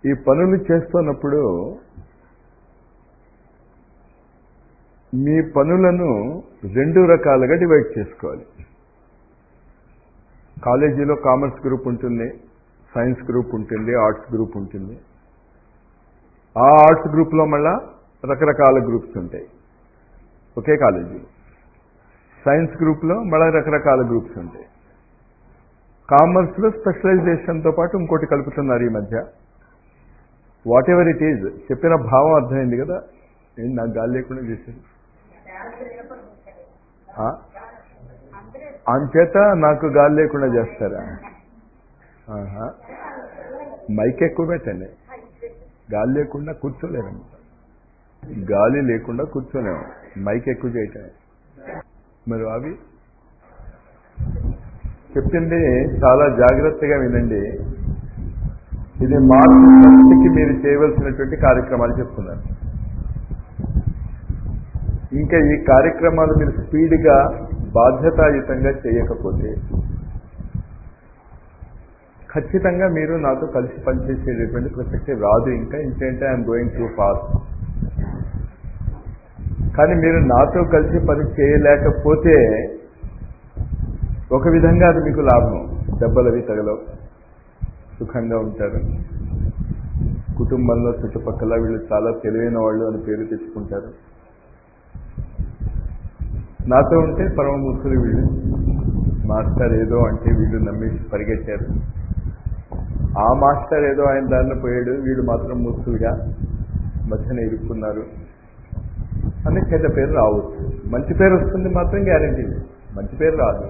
ఈ పనులు చేస్తున్నప్పుడు మీ పనులను రెండు రకాలుగా డివైడ్ చేసుకోవాలి కాలేజీలో కామర్స్ గ్రూప్ ఉంటుంది సైన్స్ గ్రూప్ ఉంటుంది ఆర్ట్స్ గ్రూప్ ఉంటుంది ఆ ఆర్ట్స్ గ్రూప్లో మళ్ళా రకరకాల గ్రూప్స్ ఉంటాయి ఒకే కాలేజీలో సైన్స్ గ్రూప్లో మళ్ళీ రకరకాల గ్రూప్స్ ఉంటాయి కామర్స్లో స్పెషలైజేషన్తో పాటు ఇంకోటి కలుపుతున్నారు ఈ మధ్య వాట్ ఎవర్ ఇట్ ఈజ్ చెప్పిన భావం అర్థమైంది కదా ఏంటి నాకు గాలి లేకుండా చేసేది ఆ? అంచేత నాకు గాలి లేకుండా చేస్తారా ఆహా. మైక్ ఎక్కువ పెట్టండి గాలి లేకుండా కూర్చోలేము గాలి లేకుండా కూర్చోలేము మైక్ ఎక్కువ చేయటం మరి అవి చెప్పింది చాలా జాగ్రత్తగా వినండి ఇది మార్చి ఫస్ట్కి మీరు చేయవలసినటువంటి కార్యక్రమాలు చెప్తున్నారు ఇంకా ఈ కార్యక్రమాలు మీరు స్పీడ్గా బాధ్యతాయుతంగా చేయకపోతే ఖచ్చితంగా మీరు నాతో కలిసి పనిచేసేటటువంటి ప్రసక్తి రాదు ఇంకా ఏంటంటే ఐఎమ్ గోయింగ్ టు ఫాస్ట్ కానీ మీరు నాతో కలిసి పని చేయలేకపోతే ఒక విధంగా అది మీకు లాభం దెబ్బలవి తగలవు సుఖంగా ఉంటారు కుటుంబంలో చుట్టుపక్కల వీళ్ళు చాలా తెలివైన వాళ్ళు అని పేరు తెచ్చుకుంటారు నాతో ఉంటే పరమమూర్ఖులు వీళ్ళు మాస్టర్ ఏదో అంటే వీళ్ళు నమ్మేసి పరిగెట్టారు ఆ మాస్టర్ ఏదో ఆయన దారిలో పోయాడు వీళ్ళు మాత్రం మూర్ఖులుగా మధ్యన ఇరుక్కున్నారు అని చెడ్డ పేరు రావచ్చు మంచి పేరు వస్తుంది మాత్రం గ్యారంటీ లేదు మంచి పేరు రాదు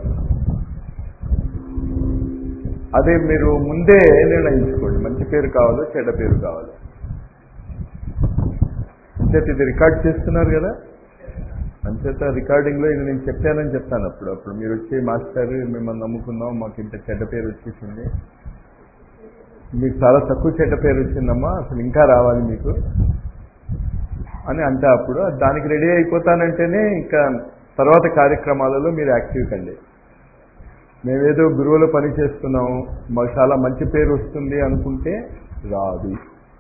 అదే మీరు ముందే నిర్ణయించుకోండి మంచి పేరు కావాలో చెడ్డ పేరు కావాలో అంచేత ఇది రికార్డ్ చేస్తున్నారు కదా అంచేత రికార్డింగ్లో ఇది నేను చెప్పానని చెప్తాను అప్పుడు అప్పుడు మీరు వచ్చి మాస్టర్ మిమ్మల్ని నమ్ముకున్నాం మాకు ఇంత చెడ్డ పేరు వచ్చేసింది మీకు చాలా తక్కువ చెడ్డ పేరు వచ్చిందమ్మా అసలు ఇంకా రావాలి మీకు అని అంటే అప్పుడు దానికి రెడీ అయిపోతానంటేనే ఇంకా తర్వాత కార్యక్రమాలలో మీరు యాక్టివ్ కండి మేమేదో గురువుల పని చేస్తున్నాము మాకు చాలా మంచి పేరు వస్తుంది అనుకుంటే రాదు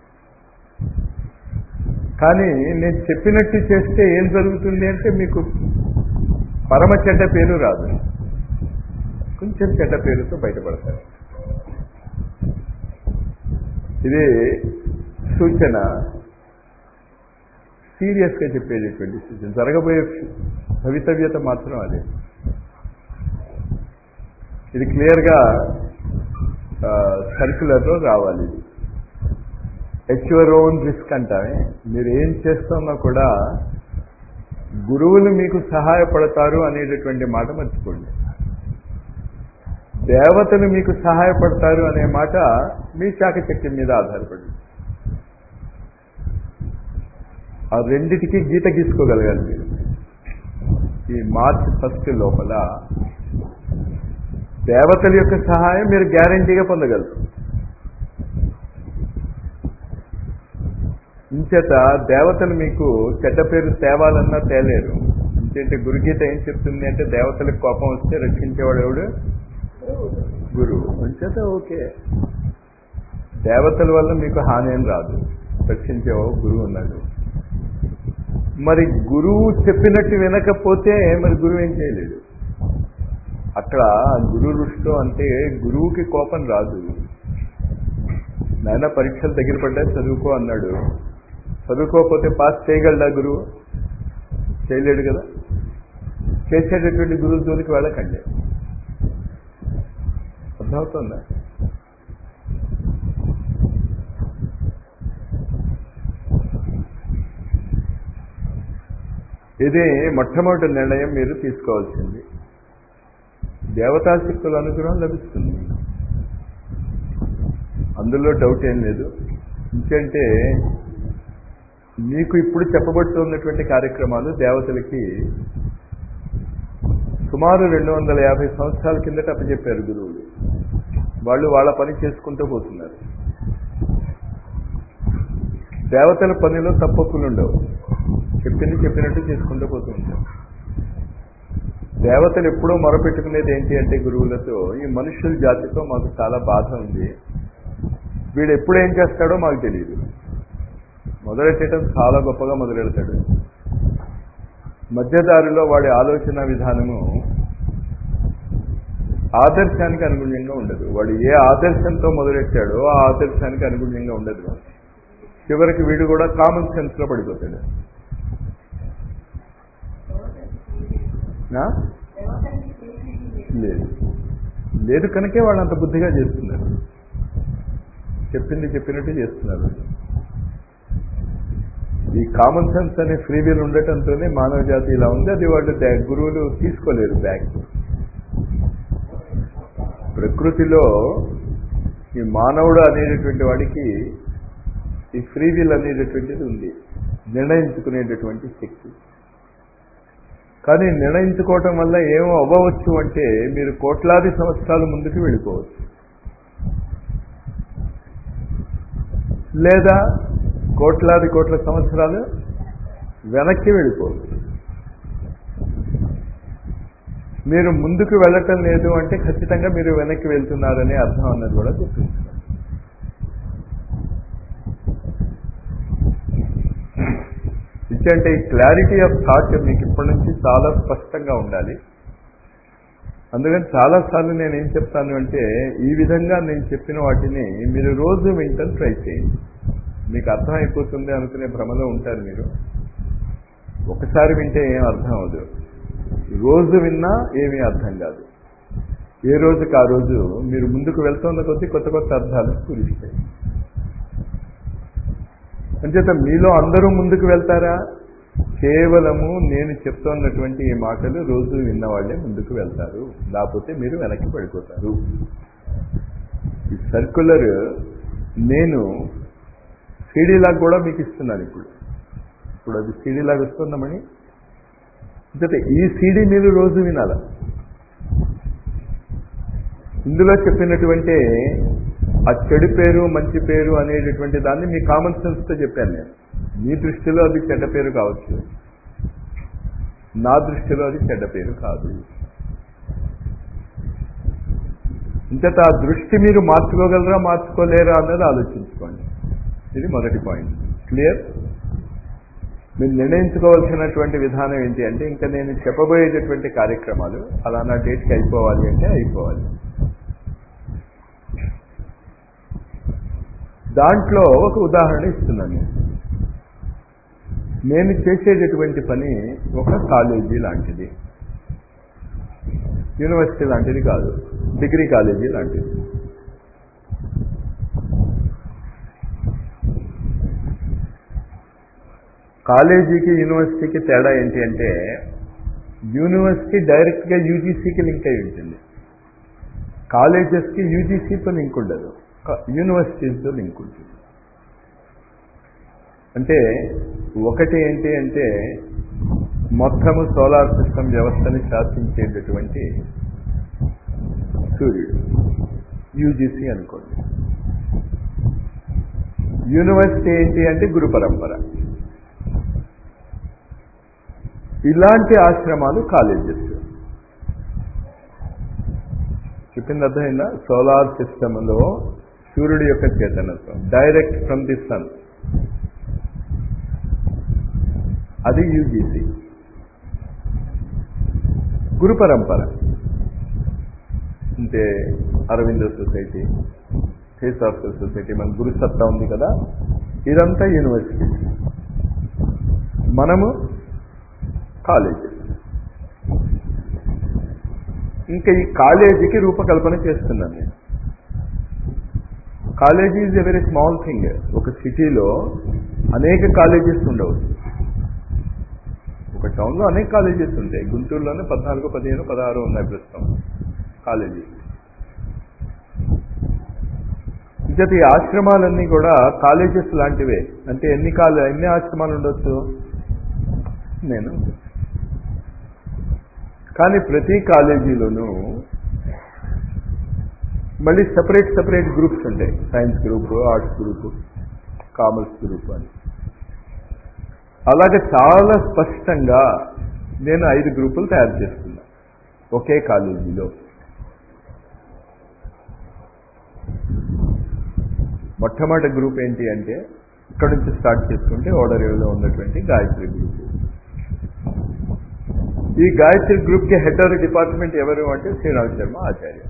కానీ నేను చెప్పినట్టు చేస్తే ఏం జరుగుతుంది అంటే మీకు పరమ చెడ్డ పేరు రాదు కొంచెం చెడ్డ పేరుతో బయటపడతారు ఇది సూచన సీరియస్గా చెప్పేటటువంటి సూచన జరగబోయే భవితవ్యత మాత్రం అదే ఇది క్లియర్గా సర్క్యులర్లో రావాలి ఇది ఎట్ యువర్ ఓన్ రిస్క్ అంటామే మీరు ఏం చేస్తున్నా కూడా గురువులు మీకు సహాయపడతారు అనేటటువంటి మాట మర్చిపోండి దేవతలు మీకు సహాయపడతారు అనే మాట మీ చాకచక్యం మీద ఆధారపడి ఆ రెండిటికి గీత గీసుకోగలగాలి మీరు ఈ మార్చ్ ఫస్ట్ లోపల దేవతల యొక్క సహాయం మీరు గ్యారంటీగా పొందగలరు ఇంచేత దేవతలు మీకు చెడ్డ పేరు తేవాలన్నా తేలేరు ఇంకేంటి గురుగీత ఏం చెప్తుంది అంటే దేవతలకు కోపం వస్తే రక్షించేవాడు ఎవడు గురువు అంచేత ఓకే దేవతల వల్ల మీకు హాని ఏం రాదు రక్షించేవాడు గురువు ఉన్నాడు మరి గురువు చెప్పినట్టు వినకపోతే మరి గురువు ఏం చేయలేడు అక్కడ గురు రుష్టిలో అంటే గురువుకి కోపం రాదు నాయన పరీక్షలు దగ్గర పడ్డా చదువుకో అన్నాడు చదువుకోకపోతే పాస్ చేయగలడా గురువు చేయలేడు కదా చేసేటటువంటి గురువు జోలికి వెళ్ళకండి అర్థమవుతుందా ఇది మొట్టమొదటి నిర్ణయం మీరు తీసుకోవాల్సింది దేవతాశక్తుల అనుగ్రహం లభిస్తుంది అందులో డౌట్ ఏం లేదు ఎందుకంటే మీకు ఇప్పుడు చెప్పబడుతున్నటువంటి కార్యక్రమాలు దేవతలకి సుమారు రెండు వందల యాభై సంవత్సరాల కిందట అప్పచెప్పారు గురువులు వాళ్ళు వాళ్ళ పని చేసుకుంటూ పోతున్నారు దేవతల పనిలో తప్పక్కులు ఉండవు చెప్పింది చెప్పినట్టు చేసుకుంటూ పోతూ ఉంటారు దేవతలు ఎప్పుడూ మొరపెట్టుకునేది ఏంటి అంటే గురువులతో ఈ మనుషుల జాతితో మాకు చాలా బాధ ఉంది వీడు ఎప్పుడు ఏం చేస్తాడో మాకు తెలియదు మొదలెట్టడం చాలా గొప్పగా మొదలెడతాడు మధ్యదారిలో వాడి ఆలోచన విధానము ఆదర్శానికి అనుగుణ్యంగా ఉండదు వాడు ఏ ఆదర్శంతో మొదలెట్టాడో ఆ ఆదర్శానికి అనుగుణ్యంగా ఉండదు చివరికి వీడు కూడా కామన్ సెన్స్ లో పడిపోతాడు నా? లేదు లేదు కనుకే వాళ్ళు అంత బుద్ధిగా చేస్తున్నారు చెప్పింది చెప్పినట్టు చేస్తున్నారు ఈ కామన్ సెన్స్ అనే ఫ్రీ వీల్ ఉండటంతోనే మానవ జాతి ఇలా ఉంది అది వాళ్ళు దా- గురువులు తీసుకోలేరు బ్యాక్ ప్రకృతిలో ఈ మానవుడు అనేటటువంటి వాడికి ఈ ఫ్రీ విల్ అనేటటువంటిది ఉంది నిర్ణయించుకునేటటువంటి శక్తి కానీ నిర్ణయించుకోవటం వల్ల ఏమో అవ్వవచ్చు అంటే మీరు కోట్లాది సంవత్సరాల ముందుకు వెళ్ళిపోవచ్చు లేదా కోట్లాది కోట్ల సంవత్సరాలు వెనక్కి వెళ్ళిపోవచ్చు మీరు ముందుకు వెళ్ళటం లేదు అంటే ఖచ్చితంగా మీరు వెనక్కి వెళ్తున్నారనే అర్థం అన్నది కూడా గుర్తుంచుకోండి ఇచ్చంటే ఈ క్లారిటీ ఆఫ్ థాట్ మీకు ఇప్పటి నుంచి చాలా స్పష్టంగా ఉండాలి అందుకని చాలాసార్లు నేను ఏం చెప్తాను అంటే ఈ విధంగా నేను చెప్పిన వాటిని మీరు రోజు వింటాను ట్రై చేయండి మీకు అర్థమైపోతుంది అనుకునే భ్రమలో ఉంటారు మీరు ఒకసారి వింటే ఏం అర్థం అవదు రోజు విన్నా ఏమీ అర్థం కాదు ఏ రోజుకి ఆ రోజు మీరు ముందుకు వెళ్తున్న కొద్దీ కొత్త కొత్త అర్థాలు స్ఫురిస్తాయి అంచేత మీలో అందరూ ముందుకు వెళ్తారా కేవలము నేను చెప్తున్నటువంటి ఈ మాటలు రోజు విన్న వాళ్ళే ముందుకు వెళ్తారు లేకపోతే మీరు వెనక్కి పడిపోతారు ఈ సర్కులర్ నేను సీడీలాగా కూడా మీకు ఇస్తున్నాను ఇప్పుడు ఇప్పుడు అది సీడీలాగా వస్తుందామని అంతే ఈ సీడీ మీరు రోజు వినాల ఇందులో చెప్పినటువంటి ఆ చెడు పేరు మంచి పేరు అనేటటువంటి దాన్ని మీ కామన్ సెన్స్తో చెప్పాను నేను మీ దృష్టిలో అది చెడ్డ పేరు కావచ్చు నా దృష్టిలో అది చెడ్డ పేరు కాదు ఇంతట ఆ దృష్టి మీరు మార్చుకోగలరా మార్చుకోలేరా అన్నది ఆలోచించుకోండి ఇది మొదటి పాయింట్ క్లియర్ మీరు నిర్ణయించుకోవాల్సినటువంటి విధానం ఏంటి అంటే ఇంకా నేను చెప్పబోయేటటువంటి కార్యక్రమాలు అలానా డేట్కి అయిపోవాలి అంటే అయిపోవాలి దాంట్లో ఒక ఉదాహరణ ఇస్తున్నాను నేను నేను చేసేటటువంటి పని ఒక కాలేజీ లాంటిది యూనివర్సిటీ లాంటిది కాదు డిగ్రీ కాలేజీ లాంటిది కాలేజీకి యూనివర్సిటీకి తేడా ఏంటి అంటే యూనివర్సిటీ డైరెక్ట్గా యూజీసీకి లింక్ అయి ఉంటుంది కాలేజెస్కి యూజీసీతో లింక్ ఉండదు యూనివర్సిటీస్తో లింక్ ఉంటుంది అంటే ఒకటి ఏంటి అంటే మొత్తము సోలార్ సిస్టమ్ వ్యవస్థని శాసించేటటువంటి సూర్యుడు యూజీసీ అనుకోండి యూనివర్సిటీ ఏంటి అంటే గురు పరంపర ఇలాంటి ఆశ్రమాలు కాలేజెస్ చెప్పింది అర్థమైందా సోలార్ సిస్టంలో సూర్యుడి యొక్క చేతనత్వం డైరెక్ట్ ఫ్రమ్ ది సన్ అది యూజీసీ గురు పరంపర అంటే Aravinda society face of society మన గురు సత్తా ఉంది కదా ఇదంతా యూనివర్సిటీ మనము కాలేజీ ఇంకా ఈ కాలేజీకి రూపకల్పన చేస్తున్నాను నేను college is a very small thing ఒక సిటీలో అనేక కాలేజెస్ ఉండవచ్చు ఒక టౌన్లో అనేక కాలేజెస్ ఉంటాయి గుంటూరులోనే పద్నాలుగు పదిహేను పదహారు ఉన్నాయి ప్రస్తుతం కాలేజీ ఇంకటి ఈ ఆశ్రమాలన్నీ కూడా కాలేజెస్ లాంటివే అంటే ఎన్ని కాలే ఎన్ని ఆశ్రమాలు ఉండొచ్చు నేను కానీ ప్రతి కాలేజీలోనూ మళ్ళీ సపరేట్ సపరేట్ గ్రూప్స్ ఉంటాయి science group arts group commerce group అని అలాగే చాలా స్పష్టంగా నేను ఐదు గ్రూపులు తయారు చేస్తున్నా ఒకే కాలేజీలో మొట్టమొదటి గ్రూప్ ఏంటి అంటే ఇక్కడ నుంచి స్టార్ట్ చేసుకుంటే ఓడరేవులో ఉన్నటువంటి గాయత్రి గ్రూప్ ఈ గాయత్రి గ్రూప్ కి హెడ్ ఆఫ్ ది డిపార్ట్మెంట్ ఎవరు అంటే శ్రీరామ్ శర్మ ఆచార్య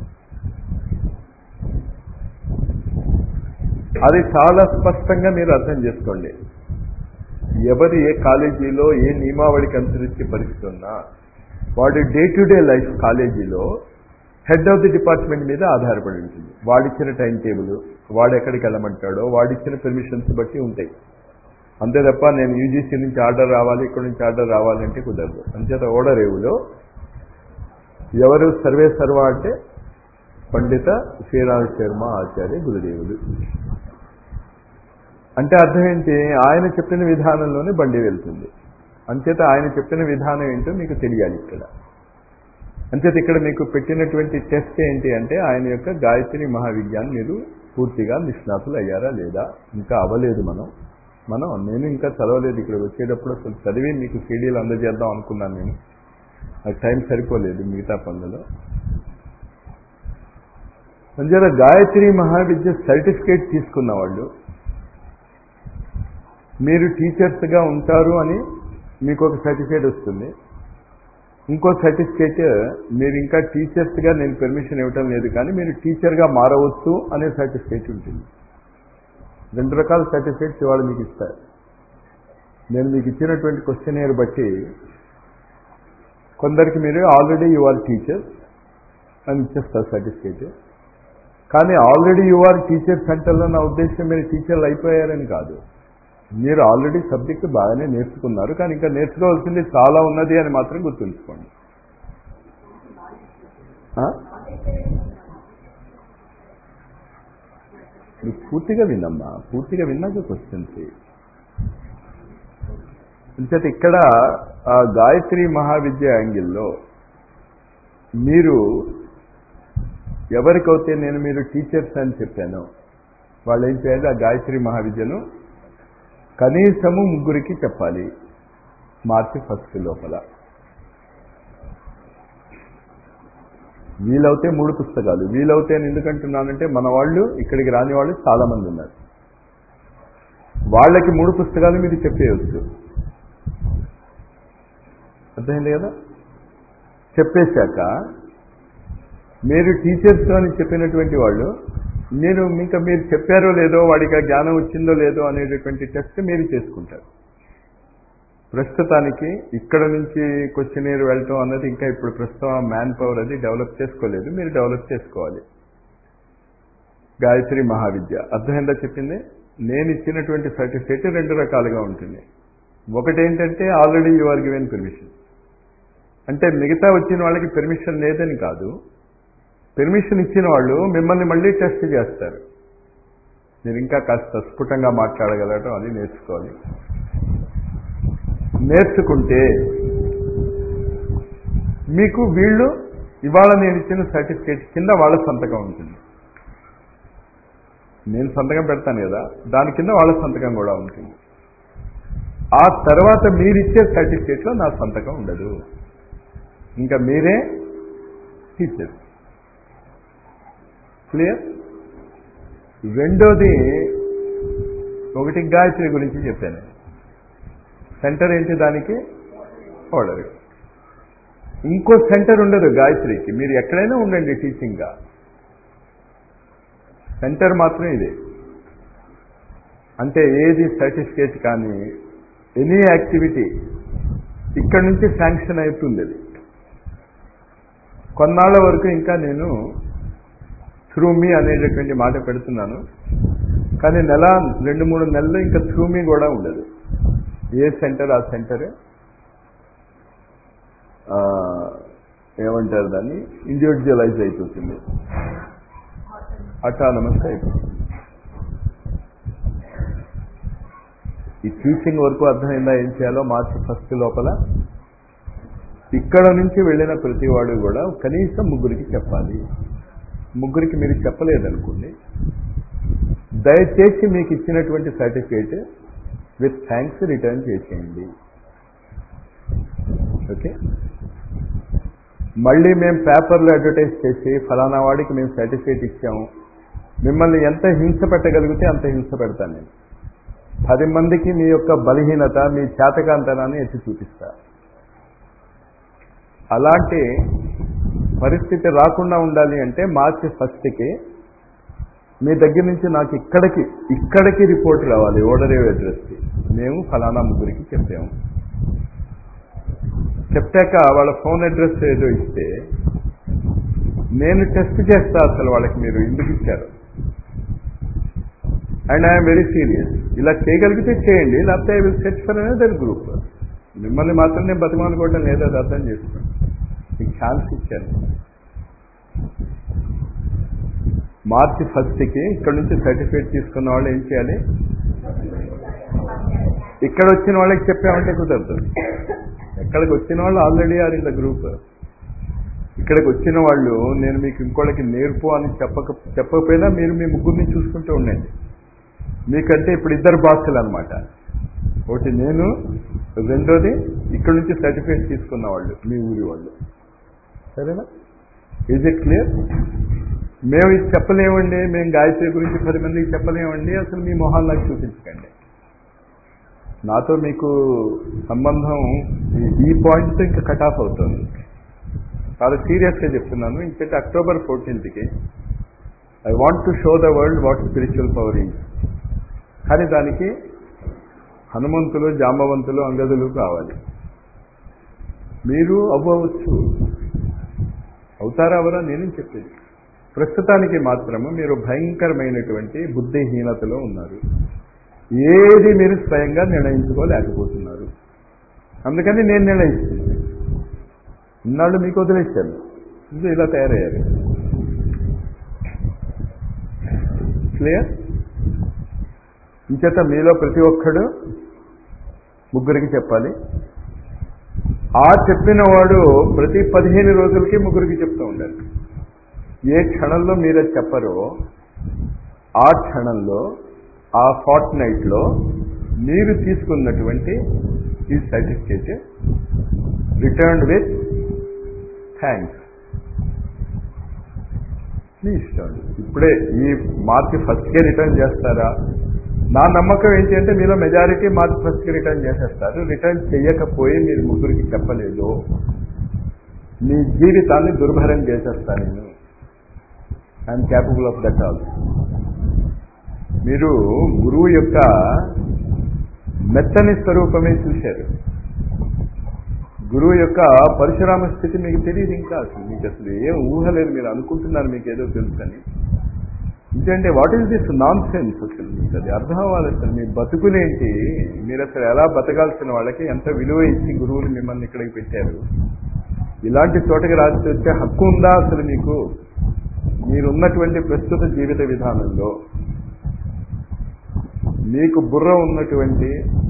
అది చాలా స్పష్టంగా మీరు అర్థం చేసుకోండి ఎవరు ఏ కాలేజీలో ఏ నియమావళికి అనుసరించి పరిస్థితి ఉన్నా వాడి డే టు డే లైఫ్ కాలేజీలో హెడ్ ఆఫ్ ది డిపార్ట్మెంట్ మీద ఆధారపడి ఉంటుంది వాడిచ్చిన టైం టేబుల్ వాడు ఎక్కడికి వెళ్ళమంటాడో వాడిచ్చిన పెర్మిషన్స్ బట్టి ఉంటాయి అంతే తప్ప నేను యూజీసీ నుంచి ఆర్డర్ రావాలి ఇక్కడ నుంచి ఆర్డర్ రావాలంటే కుదరదు అంచేత ఓడరేవులో ఎవరు సర్వే సర్వ అంటే పండిత శ్రీరామ శర్మ ఆచార్య గురుదేవులు అంటే అర్థం ఏంటి ఆయన చెప్పిన విధానంలోనే బండి వెళ్తుంది అంచేత ఆయన చెప్పిన విధానం ఏంటో మీకు తెలియాలి ఇక్కడ అంచేత ఇక్కడ మీకు పెట్టినటువంటి టెస్ట్ ఏంటి అంటే ఆయన యొక్క గాయత్రి మహావిజ్ఞానం మీరు పూర్తిగా నిష్ణాతులు అయ్యారా లేదా ఇంకా అవ్వలేదు మనం మనం నేను ఇంకా చదవలేదు ఇక్కడ వచ్చేటప్పుడు అసలు చదివి మీకు సీడీలు అందజేద్దాం అనుకున్నాను నేను నాకు టైం సరిపోలేదు మిగతా పనులలో అంచేత గాయత్రి మహావిద్య సర్టిఫికేట్ తీసుకున్న వాళ్ళు మీరు టీచర్స్గా ఉంటారు అని మీకు ఒక సర్టిఫికేట్ వస్తుంది ఇంకో సర్టిఫికేట్ మీరు ఇంకా టీచర్స్గా నేను పెర్మిషన్ ఇవ్వటం లేదు కానీ మీరు టీచర్గా మారవచ్చు అనే సర్టిఫికేట్ ఉంటుంది రెండు రకాల సర్టిఫికేట్స్ ఇవాళ మీకు ఇస్తారు నేను మీకు ఇచ్చినటువంటి క్వశ్చన్ బట్టి కొందరికి మీరు ఆల్రెడీ యు ఆర్ టీచర్ అని ఇచ్చేస్తారు సర్టిఫికేట్ కానీ ఆల్రెడీ యు ఆర్ టీచర్ సెంటర్లో నా ఉద్దేశం మీరు టీచర్లు అయిపోయారని కాదు మీరు ఆల్రెడీ సబ్జెక్ట్ బాగానే నేర్చుకున్నారు కానీ ఇంకా నేర్చుకోవాల్సింది చాలా ఉన్నది అని మాత్రం గుర్తుంచుకోండి నువ్వు పూర్తిగా విన్నమ్మా పూర్తిగా విన్నాక క్వశ్చన్స్ అంచేత ఇక్కడ ఆ గాయత్రి మహావిద్య యాంగిల్లో మీరు ఎవరికైతే నేను మీరు టీచర్స్ అని చెప్పాను వాళ్ళు ఏం చేయాలి ఆ గాయత్రి మహావిద్యను కనీసము ముగ్గురికి చెప్పాలి మార్చి ఫస్ట్ లోపల వీలవుతే మూడు పుస్తకాలు వీలవుతే అని ఎందుకంటున్నానంటే మన వాళ్ళు ఇక్కడికి రాని వాళ్ళు చాలా మంది ఉన్నారు వాళ్ళకి మూడు పుస్తకాలు మీరు చెప్పేయచ్చు అర్థమైంది కదా చెప్పేశాక మీరు టీచర్స్ అని చెప్పినటువంటి వాళ్ళు నేను ఇంకా మీరు చెప్పారో లేదో వాడికి ఆ జ్ఞానం వచ్చిందో లేదో అనేటటువంటి టెస్ట్ మీరు చేసుకుంటారు ప్రస్తుతానికి ఇక్కడ నుంచి క్వశ్చనీర్ వెళ్ళటం అన్నది ఇంకా ఇప్పుడు ప్రస్తుతం మ్యాన్ పవర్ అది డెవలప్ చేసుకోలేదు మీరు డెవలప్ చేసుకోవాలి గాయత్రి మహావిద్య అర్థమైందా చెప్పింది నేను ఇచ్చినటువంటి సర్టిఫికేట్ రెండు రకాలుగా ఉంటుంది ఒకటి ఏంటంటే already you are given permission అంటే మిగతా వచ్చిన వాళ్ళకి పెర్మిషన్ లేదని కాదు పెర్మిషన్ ఇచ్చిన వాళ్ళు మిమ్మల్ని మళ్ళీ టెస్ట్ చేస్తారు మీరు ఇంకా కాస్త స్ఫుటంగా మాట్లాడగలగడం అది నేర్చుకోవాలి నేర్చుకుంటే మీకు వీళ్ళు ఇవాళ నేను ఇచ్చిన సర్టిఫికేట్ కింద వాళ్ళ సంతకం ఉంటుంది నేను సంతకం పెడతాను కదా దాని కింద వాళ్ళ సంతకం కూడా ఉంటుంది ఆ తర్వాత మీరిచ్చే సర్టిఫికేట్లో నా సంతకం ఉండదు ఇంకా మీరే టీచర్ క్లియర్ రెండోది ఒకటి గాయత్రి గురించి చెప్పాను సెంటర్ ఏంటి దానికి ఆర్డర్ ఇంకో సెంటర్ ఉండదు గాయత్రికి మీరు ఎక్కడైనా ఉండండి టీచింగ్గా సెంటర్ మాత్రం ఇదే అంటే ఏది సర్టిఫికేట్ కానీ ఎనీ యాక్టివిటీ ఇక్కడ నుంచి శాంక్షన్ అవుతుంది అది కొన్నాళ్ళ వరకు ఇంకా నేను త్రూ మీ అనేటటువంటి మాట పెడుతున్నాను కానీ నెల రెండు మూడు నెలలు ఇంకా త్రూ మీ కూడా ఉండదు ఏ సెంటర్ ఆ సెంటర్ ఏమంటారు దాన్ని ఇండివిజువలైజ్ అయిపోతుంది అటానమస్ అయిపోతుంది ఈ టీచింగ్ వరకు అర్థమైందా ఏం చేయాలో మార్చి ఫస్ట్ లోపల ఇక్కడ నుంచి వెళ్ళిన ప్రతివాడు కూడా కనీసం ముగ్గురికి చెప్పాలి ముగ్గురికి మీరు చెప్పలేదనుకోండి దయచేసి మీకు ఇచ్చినటువంటి సర్టిఫికేట్ విత్ థ్యాంక్స్ రిటర్న్ చేసేయండి ఓకే మళ్ళీ మేము పేపర్లో అడ్వర్టైజ్ చేసి ఫలానా వాడికి మేము సర్టిఫికేట్ ఇచ్చాము మిమ్మల్ని ఎంత హింస పెట్టగలిగితే అంత హింస పెడతాను నేను పది మందికి మీ యొక్క బలహీనత మీ చేతకాంతనాన్ని ఎత్తి చూపిస్తా అలాంటి పరిస్థితి రాకుండా ఉండాలి అంటే మార్చి ఫస్ట్కి మీ దగ్గర నుంచి నాకు ఇక్కడికి ఇక్కడికి రిపోర్ట్ రావాలి ఓడరేవ్ అడ్రస్కి మేము ఫలానా ముగ్గురికి చెప్పాము చెప్పాక వాళ్ళ ఫోన్ అడ్రస్ ఏదో ఇస్తే నేను టెస్ట్ చేస్తా అసలు వాళ్ళకి మీరు ఎందుకు ఇచ్చారు అండ్ ఐఎమ్ వెరీ సీరియస్ ఇలా చేయగలిగితే చేయండి లేకపోతే I will set for another group మిమ్మల్ని మాత్రం నేను బతిమానుకోవటం లేదు అది అర్థం చేసుకోండి మీకు ఛాన్స్ ఇచ్చాను మార్చి ఫస్ట్కి ఇక్కడ నుంచి సర్టిఫికేట్ తీసుకున్న వాళ్ళు ఏం చేయాలి ఇక్కడ వచ్చిన వాళ్ళకి చెప్పామంటే కుదరదు ఎక్కడికి వచ్చిన వాళ్ళు already are in the group ఇక్కడికి వచ్చిన వాళ్ళు నేను మీకు ఇంకోళ్ళకి నేర్పు అని చెప్పక చెప్పకపోయినా మీరు మీ ముగ్గురిని చూసుకుంటూ ఉండండి మీకంటే ఇప్పుడు ఇద్దరు బాక్సులు అనమాట ఒకటి నేను రెండోది ఇక్కడ నుంచి సర్టిఫికేట్ తీసుకున్న వాళ్ళు మీ ఊరి వాళ్ళు సరేనా ఈజ్ ఇట్ క్లియర్ మేము ఇది చెప్పలేమండి మేము గాయత్రి గురించి పది మందికి చెప్పలేమండి అసలు మీ మొహాలు నాకు చూపించకండి నాతో మీకు సంబంధం ఈ పాయింట్తో ఇంకా కట్ ఆఫ్ అవుతుంది చాలా సీరియస్గా చెప్తున్నాను ఇంకైతే అక్టోబర్ ఫోర్టీన్త్కి I want to show the world what spiritual power is కానీ దానికి హనుమంతులు జాంబవంతులు అంగదులు కావాలి మీరు అవ్వవచ్చు అవుతారా అవరా నేనేం చెప్పేది ప్రస్తుతానికి మాత్రము మీరు భయంకరమైనటువంటి బుద్ధిహీనతలో ఉన్నారు ఏది మీరు స్వయంగా నిర్ణయించుకోలేకపోతున్నారు అందుకని నేను నిర్ణయిస్తున్నాను ఇన్నాళ్ళు మీకు వదిలేశాను ఇది ఇలా తయారయ్యారు క్లియర్ ఇంచేత మీలో ప్రతి ఒక్కడు ముగ్గురికి చెప్పాలి ఆ చెప్పిన వాడు ప్రతి పదిహేను రోజులకి ముగ్గురికి చెప్తూ ఉండాలి ఏ క్షణంలో మీరు అది చెప్పరో ఆ క్షణంలో ఆ ఫార్ట్ నైట్లో మీరు తీసుకున్నటువంటి ఈ సర్టిఫికేట్ రిటర్న్ విత్ థ్యాంక్స్ మీ ఇష్టం ఇప్పుడే ఈ మార్చి ఫస్ట్కే రిటర్న్ చేస్తారా నా నమ్మకం ఏంటి అంటే మీలో మెజారిటీ మార్చి ఫస్ట్కి రిటర్న్ చేసేస్తారు రిటర్న్ చేయకపోయి మీరు ముగ్గురికి చెప్పలేదు మీ జీవితాన్ని దుర్భరం చేసేస్తాను నేను I'm capable of that all మీరు గురువు యొక్క మెత్తని స్వరూపమే చూశారు గురువు యొక్క పరశురామ స్థితి మీకు తెలియదు ఇంకా అసలు మీకు అసలు ఏం ఊహ లేదు మీరు అనుకుంటున్నారు మీకు ఏదో తెలుసని ఎందుకంటే what is this nonsense అసలు మీకు అది అర్థం అవ్వాలి అసలు మీ బతుకులేంటి మీరు అసలు ఎలా బతకాల్సిన వాళ్ళకి ఎంత విలువ ఇచ్చి గురువులు మిమ్మల్ని ఇక్కడికి పెట్టారు ఇలాంటి చోటకి రాసి వచ్చే హక్కు ఉందా అసలు మీకు మీరున్నటువంటి ప్రస్తుత జీవిత విధానంలో మీకు బుర్ర ఉన్నటువంటి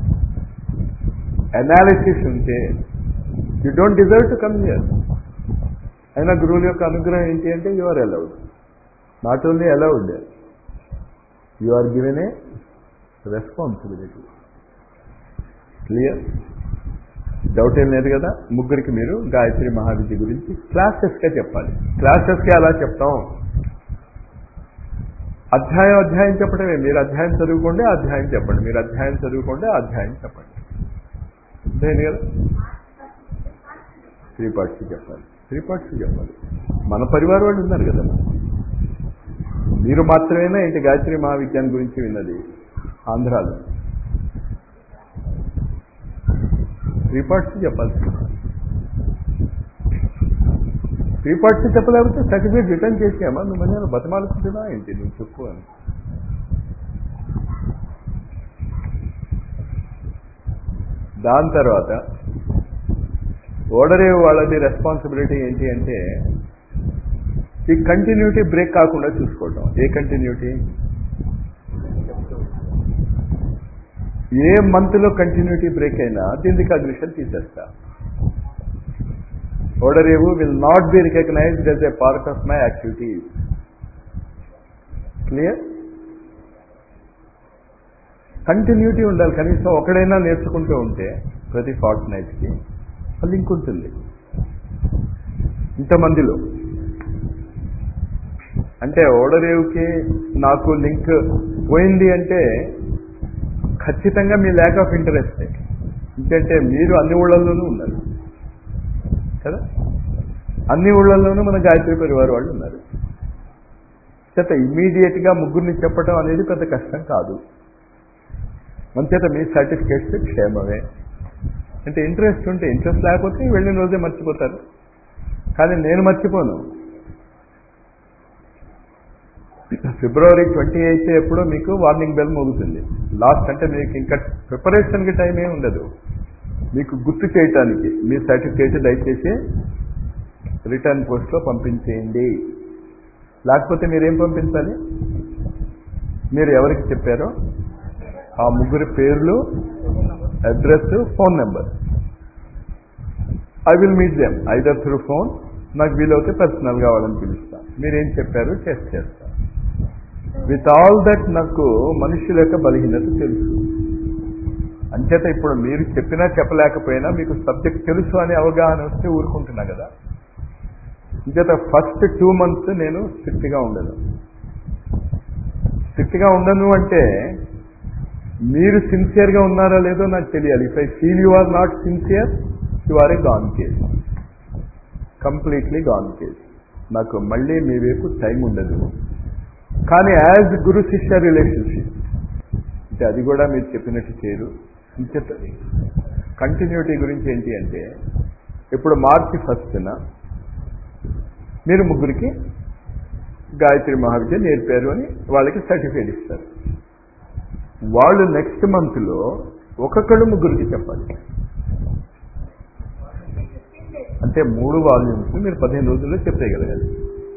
అనాలిసిస్ ఉంటే you don't deserve to come here అయినా గురువుల యొక్క అనుగ్రహం ఏంటి అంటే you are allowed not only allowed you are given a responsibility clear doubt ఏం లేదు కదా ముగ్గురికి మీరు గాయత్రి మహావిద్య గురించి క్లాసెస్గా చెప్పాలి క్లాసెస్కి అలా చెప్తాం అధ్యాయం అధ్యాయం చెప్పడమే మీరు అధ్యాయం చదువుకోండి అధ్యాయం చెప్పండి మీరు అధ్యాయం చదువుకోండి అధ్యాయం చెప్పండి అంతేంది కదా త్రీ పార్ట్స్ చెప్పాలి త్రీ పార్ట్స్ చెప్పాలి మన పరివారం వాళ్ళు ఉన్నారు కదా మీరు మాత్రమేనా ఏంటి గాయత్రి మహావిద్యాన్ని గురించి విన్నది ఆంధ్రాలో త్రీ పార్ట్స్ చెప్పాలి త్రీ పార్ట్స్ చెప్పలేకపోతే సర్టిఫికేట్ రిటర్న్ చేసామా నువ్వు మధ్య బతమాలుకుంటున్నా ఏంటి నువ్వు చెప్పు అని దాని తర్వాత ఓడరే వాళ్ళది రెస్పాన్సిబిలిటీ ఏంటి అంటే ఈ కంటిన్యూటీ బ్రేక్ కాకుండా చూసుకోవటం ఏ కంటిన్యూటీ ఏ మంత్లో కంటిన్యూటీ బ్రేక్ అయినా దీనికి కాగ్నిషన్ తీసేస్తా Odarevu will not be recognised as a part of my activities clear continuity ఉండాలి కనీసం ఒకడైనా నేర్చుకుంటూ ఉంటే ప్రతి ఫార్ట్ నైట్కి లింక్ ఉంటుంది ఇంతమందిలో అంటే ఓడరేవుకి నాకు లింక్ పోయింది అంటే ఖచ్చితంగా మీ ల్యాక్ ఆఫ్ ఇంట్రెస్ట్ ఎందుకంటే మీరు అన్ని ఊళ్ళల్లోనూ ఉన్నారు కదా అన్ని ఊళ్ళల్లోనూ మన గాయత్రి పరివార్ వాళ్ళు ఉన్నారు చేత ఇమీడియట్ గా ముగ్గురిని చెప్పడం అనేది పెద్ద కష్టం కాదు అంచేత మీ సర్టిఫికేట్స్ క్షేమమే అంటే ఇంట్రెస్ట్ ఉంటే ఇంట్రెస్ట్ లేకపోతే వెళ్ళిన రోజే మర్చిపోతారు కానీ నేను మర్చిపోను ఫిబ్రవరి ట్వంటీ ఎయిత్ ఎప్పుడో మీకు వార్నింగ్ బెల్ మోగుతుంది లాస్ట్ అంటే మీకు ఇంకా ప్రిపరేషన్కి టైం ఏమి ఉండదు మీకు గుర్తు చేయటానికి మీ సర్టిఫికేట్ దయచేసి రిటర్న్ పోస్ట్లో పంపించేయండి లేకపోతే మీరేం పంపించాలి మీరు ఎవరికి చెప్పారో ఆ ముగ్గురి పేర్లు address phone number I will meet them either through phone నాకు వీలవుతే పర్సనల్గా వాళ్ళని పిలుస్తా మీరేం చెప్పారు టెస్ట్ చేస్తా విత్ ఆల్ దట్ నాకు మనుషుల యొక్క బలహీనత తెలుసు అంచేత ఇప్పుడు మీరు చెప్పినా చెప్పలేకపోయినా మీకు సబ్జెక్ట్ తెలుసు అనే అవగాహన వస్తే ఊరుకుంటున్నా కదా అంచేత ఫస్ట్ టూ మంత్స్ నేను స్ట్రిక్ట్గా ఉండను స్ట్రిక్ట్గా ఉండను అంటే మీరు సిన్సియర్గా ఉన్నారా లేదో నాకు తెలియాలి if I feel you are not sincere you are a gone case completely gone case నాకు మళ్ళీ మీ వైపు టైం ఉండదు కానీ యాజ్ గురు శిష్య రిలేషన్షిప్ అంటే అది కూడా మీరు చెప్పినట్టు చేయరు ఇంకెత్తది కంటిన్యూటీ గురించి ఏంటి అంటే ఇప్పుడు మార్చి ఫస్ట్న మీరు ముగ్గురికి గాయత్రి మహావిద్య నేర్పారు అని వాళ్ళకి సర్టిఫికేట్ ఇస్తారు వాళ్ళు నెక్స్ట్ మంత్లో ఒక్కొక్కళ్ళు ముగ్గురికి చెప్పాలి అంటే మూడు వాల్యూమ్స్ మీరు పదిహేను రోజుల్లో చెప్పేయగలగాలి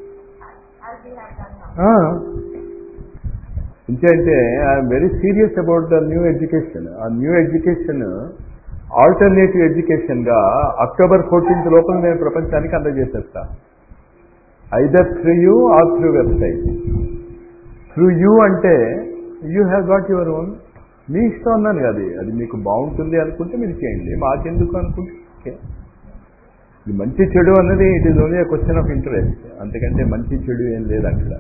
ఇంకేంటే I'm very serious about the new education ఆ న్యూ ఎడ్యుకేషన్ ఆల్టర్నేటివ్ ఎడ్యుకేషన్గా అక్టోబర్ ఫోర్టీన్త్ లోపల నేను ప్రపంచానికి అందజేసేస్తా either through you are through website through you అంటే you have got your own మీ ఇష్టం అన్నాను అది అది మీకు బాగుంటుంది అనుకుంటే మీరు చేయండి మాకెందుకు అనుకుంటే ఓకే ఇది మంచి చెడు అన్నది it is only question of interest అంతకంటే మంచి చెడు ఏం లేదు అక్కడ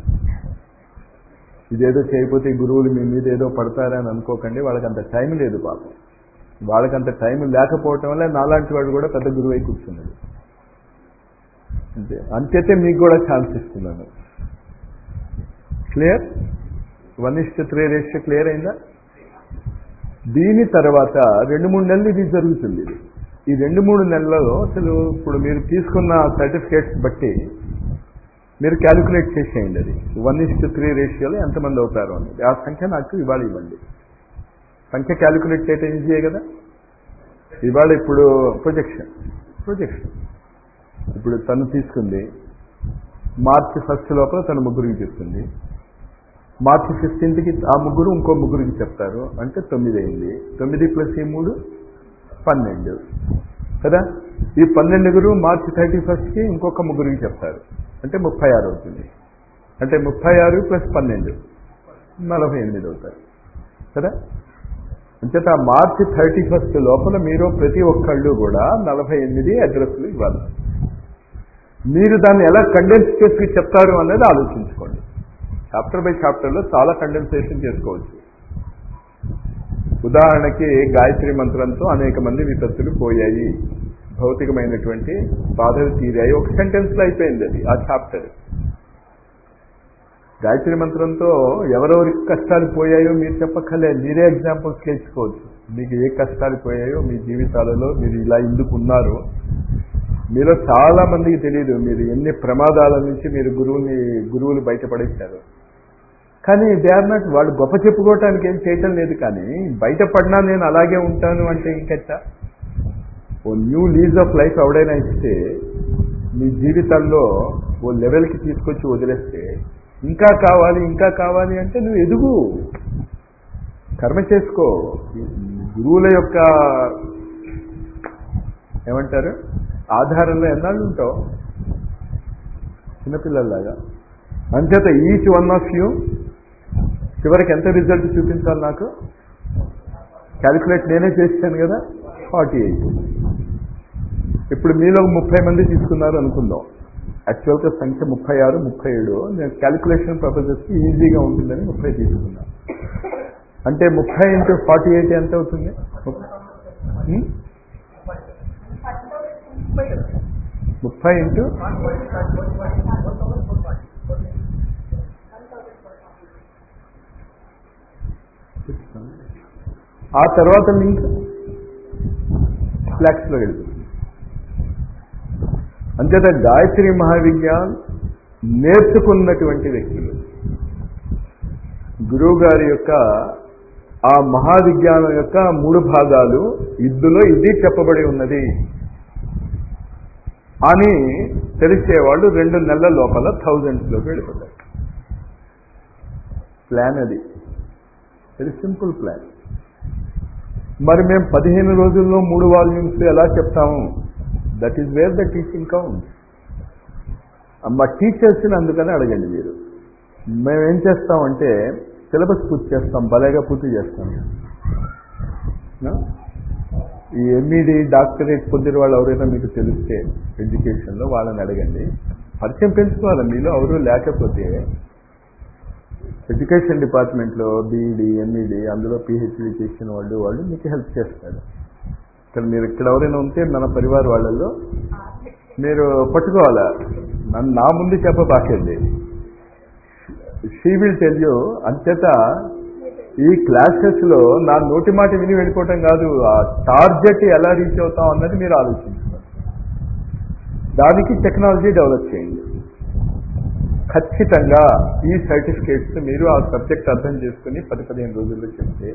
ఇదేదో చేయకపోతే గురువులు మీ మీద ఏదో పడతారని అనుకోకండి వాళ్ళకి అంత టైం లేదు పాపం వాళ్ళకంత టైం లేకపోవటం వల్ల నాలాంటి వాడు కూడా పెద్ద గురువు అయి కూర్చున్నాడు అంతే అంతైతే మీకు కూడా ఛాన్స్ ఇస్తున్నాను clear one is to three ratio clear అయిందా దీని తర్వాత రెండు మూడు నెలలు ఇది జరుగుతుంది ఈ రెండు మూడు నెలలలో అసలు ఇప్పుడు మీరు తీసుకున్న సర్టిఫికేట్స్ బట్టి మీరు క్యాలిక్యులేట్ చేసేయండి అది వన్ ఇస్ట్ త్రీ రేషియోలో ఎంతమంది అవుతారు అనేది ఆ సంఖ్య నాకు ఇవాళ ఇవ్వండి సంఖ్య క్యాలిక్యులేట్ చేయటం ఈజీయే కదా ఇవాళ ఇప్పుడు ప్రొజెక్షన్ ప్రొజెక్షన్ ఇప్పుడు తను తీసుకుంది మార్చి ఫస్ట్ లోపల తను ముగ్గురికి చెప్తుంది మార్చి ఫిఫ్టీన్త్కి ఆ ముగ్గురు ఇంకో ముగ్గురికి చెప్తారు అంటే తొమ్మిది అయింది తొమ్మిది ప్లస్ ఈ మూడు పన్నెండు కదా ఈ పన్నెండుగురు మార్చి థర్టీ ఫస్ట్కి ఇంకొక ముగ్గురికి చెప్తారు అంటే ముప్పై ఆరు అవుతుంది అంటే ముప్పై ఆరు ప్లస్ పన్నెండు నలభై ఎనిమిది అవుతారు కదా అంచేత మార్చి థర్టీ ఫస్ట్ లోపల మీరు ప్రతి ఒక్కళ్ళు కూడా నలభై ఎనిమిది అడ్రస్లు ఇవ్వాలి మీరు దాన్ని ఎలా కండెన్స్ చేసి చెప్తారు అనేది ఆలోచించుకోండి చాప్టర్ బై చాప్టర్లో చాలా కండెన్సేషన్ చేసుకోవచ్చు ఉదాహరణకి గాయత్రి మంత్రంతో అనేక మంది విపత్తులు పోయాయి భౌతికమైనటువంటి బాధలు తీరాయి ఒక సెంటెన్స్లో అయిపోయింది అది ఆ చాప్టర్ గాయత్రి మంత్రంతో ఎవరెవరికి కష్టాలు పోయాయో మీరు చెప్పక్కర్లే మీరే ఎగ్జాంపుల్స్ నేర్చుకోవచ్చు మీకు ఏ కష్టాలు పోయాయో మీ జీవితాలలో మీరు ఇలా ఎందుకు ఉన్నారు మీలో చాలా మందికి తెలియదు మీరు ఎన్ని ప్రమాదాల నుంచి మీరు గురువుని గురువులు బయటపడేశారు కానీ దే ఆర్ నాట్ వాళ్ళు గొప్ప చెప్పుకోవటానికి ఏం చేయటం లేదు కానీ బయటపడినా నేను అలాగే ఉంటాను అంటే ఇంకెట్టా ఓ న్యూ లీజ్ ఆఫ్ లైఫ్ ఎవడైనా ఇస్తే మీ జీవితాల్లో ఓ లెవెల్కి తీసుకొచ్చి వదిలేస్తే ఇంకా కావాలి ఇంకా కావాలి అంటే నువ్వు ఎదుగు కర్మ చేసుకో గురువుల యొక్క ఏమంటారు ఆధారంలో ఎన్నాళ్ళు ఉంటావు చిన్నపిల్లల్లాగా అంచేత ఈచ్ వన్ ఆఫ్ యూ చివరికి ఎంత రిజల్ట్ చూపించాలి నాకు క్యాలిక్యులేట్ నేనే చేస్తాను కదా ఫార్టీ ఎయిట్ ఇప్పుడు మీలో ముప్పై మంది తీసుకున్నారు అనుకుందాం యాక్చువల్గా సంఖ్య ముప్పై ఆరు ముప్పై ఏడు నేను క్యాలిక్యులేషన్ పర్పసెస్కి ఈజీగా ఉంటుందని ముప్పై తీసుకున్నా అంటే ముప్పై ఇంటూ ఫార్టీ ఎయిట్ ఎంత అవుతుంది ఉం? ముప్పై ఇంటూ ఆ తర్వాత లింక్ ఫ్లాక్స్లో వెళ్తుంది అంతేత గాయత్రి మహావిజ్ఞాన్ నేర్చుకున్నటువంటి వ్యక్తులు గురువు గారి యొక్క ఆ మహావిజ్ఞానం యొక్క మూడు భాగాలు ఇందులో ఇది చెప్పబడి ఉన్నది అని తెలిసేవాళ్ళు రెండు నెలల లోపల థౌజండ్స్లోకి వెళ్ళిపోతారు ప్లాన్ అది వెరీ సింపుల్ ప్లాన్ మరి మేము పదిహేను రోజుల్లో మూడు వాల్యూమ్స్ ఎలా చెప్తాము that is where the teaching count మా టీచర్స్ని అందుకని అడగండి మీరు మేము ఏం చేస్తామంటే సిలబస్ పూర్తి చేస్తాం భలేగా పూర్తి చేస్తాం No? ఈ ఎంఈడి డాక్టరేట్ పొందిన వాళ్ళు ఎవరైనా మీకు తెలిస్తే ఎడ్యుకేషన్లో వాళ్ళని అడగండి పరిచయం పెంచుకోవాలి మీలో ఎవరు లేకపోతే ఎడ్యుకేషన్ డిపార్ట్మెంట్లో బీఈడి ఎంఈడి అందులో పిహెచ్డి చేసిన వాళ్ళు వాళ్ళు మీకు హెల్ప్ చేస్తారు ఇక్కడ మీరు ఇక్కడ ఎవరైనా ఉంటే మన పరివార వాళ్ళల్లో మీరు పట్టుకోవాలా నన్ను నా ముందు చెప్పబాకండి షీ విల్ టెల్ యూ అంతేత ఈ క్లాసెస్ లో నా నోటి మాట విని వెళ్ళిపోవటం కాదు ఆ టార్గెట్ ఎలా రీచ్ అవుతాం అన్నది మీరు ఆలోచించుకోండి దానికి టెక్నాలజీ డెవలప్ చేయండి ఖచ్చితంగా ఈ సర్టిఫికేట్స్ మీరు ఆ సబ్జెక్ట్ అర్థం చేసుకుని పది పదిహేను రోజుల్లో చెప్తే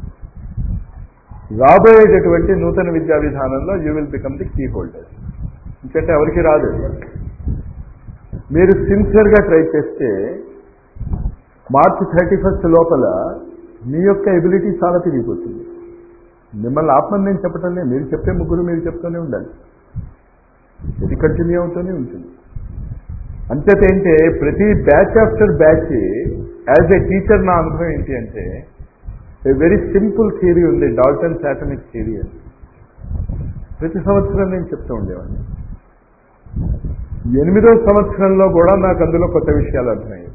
రాబోయేటటువంటి నూతన విద్యా విధానంలో you will become the key holder ఎందుకంటే ఎవరికి రాదు మీరు సిన్సియర్గా ట్రై చేస్తే మార్చ్ థర్టీ ఫస్ట్ లోపల మీ యొక్క ఎబిలిటీ చాలా తిరిగిపోతుంది మిమ్మల్ని ఆత్మని నేను చెప్పటం లేదు మీరు చెప్పే ముగ్గురు మీరు చెప్తూనే ఉండాలి ఇది కంటిన్యూ అవుతూనే ఉంటుంది అంతేత ఏంటే ప్రతి batch after batch as a teacher నా అనుభవం ఏంటి అంటే ఏ వెరీ సింపుల్ థియరీ ఉంది డాల్టన్ శాటమిక్ థియరీ అని ప్రతి సంవత్సరం నేను చెప్తూ ఉండేవాడిని ఎనిమిదో సంవత్సరంలో కూడా నాకు అందులో కొత్త విషయాలు అర్థమయ్యాయి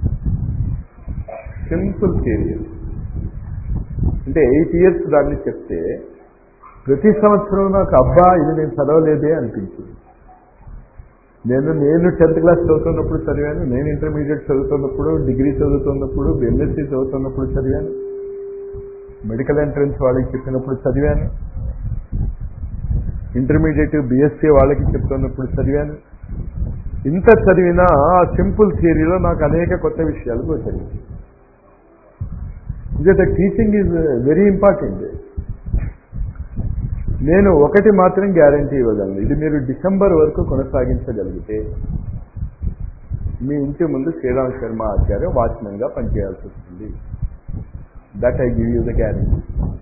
సింపుల్ థియరీ అంటే ఎయిట్ ఇయర్స్ దాన్ని చెప్తే ప్రతి సంవత్సరం నాకు అబ్బా ఇది నేను చదవలేదే అనిపించింది నేను నేను టెన్త్ క్లాస్ చదువుతున్నప్పుడు చదివాను నేను ఇంటర్మీడియట్ చదువుతున్నప్పుడు డిగ్రీ చదువుతున్నప్పుడు ఎంఎస్సీ చదువుతున్నప్పుడు చదివాను మెడికల్ ఎంట్రన్స్ వాళ్ళకి చెప్పినప్పుడు చదివాను ఇంటర్మీడియట్ బిఎస్సీ వాళ్ళకి చెప్తున్నప్పుడు చదివాను ఇంత చదివినా ఆ సింపుల్ థియరీలో నాకు అనేక కొత్త విషయాలు గోచరించాయి ఇంకట టీచింగ్ ఈజ్ వెరీ ఇంపార్టెంట్ నేను ఒకటి మాత్రం గ్యారంటీ ఇవ్వగలను ఇది మీరు డిసెంబర్ వరకు కొనసాగించగలిగితే మీ ఇంటి ముందు శ్రీరామ్ శర్మ ఆచార్య వాచ్మెన్గా పనిచేయాల్సి వస్తుంది that I give you the guarantee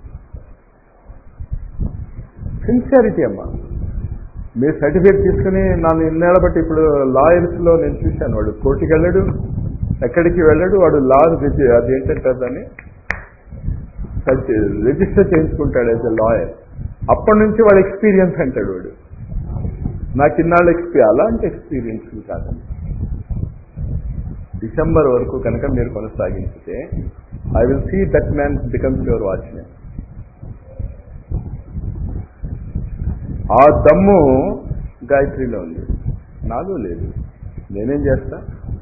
sincerity అమ్మా మీరు సర్టిఫికేట్ తీసుకుని నన్ను ఇన్నేళ్ల బట్టి ఇప్పుడు లాయర్స్లో నేను చూశాను వాడు కోర్టుకి వెళ్ళాడు ఎక్కడికి వెళ్ళాడు వాడు లా అదేంటంటే దాన్ని రిజిస్టర్ చేయించుకుంటాడు యాజ్ ఎ లాయర్ అప్పటి నుంచి వాడు ఎక్స్పీరియన్స్ అంటాడు వాడు నాకు ఇన్నాళ్ళు ఎక్స్పీ అలాంటి ఎక్స్పీరియన్స్ కాదండి డిసెంబర్ వరకు కనుక మీరు కొనసాగించితే I will see that man becomes your watchman ఆ దమ్ము గాయత్రిలో ఉంది నాలో లేదు నేనేం చేస్తా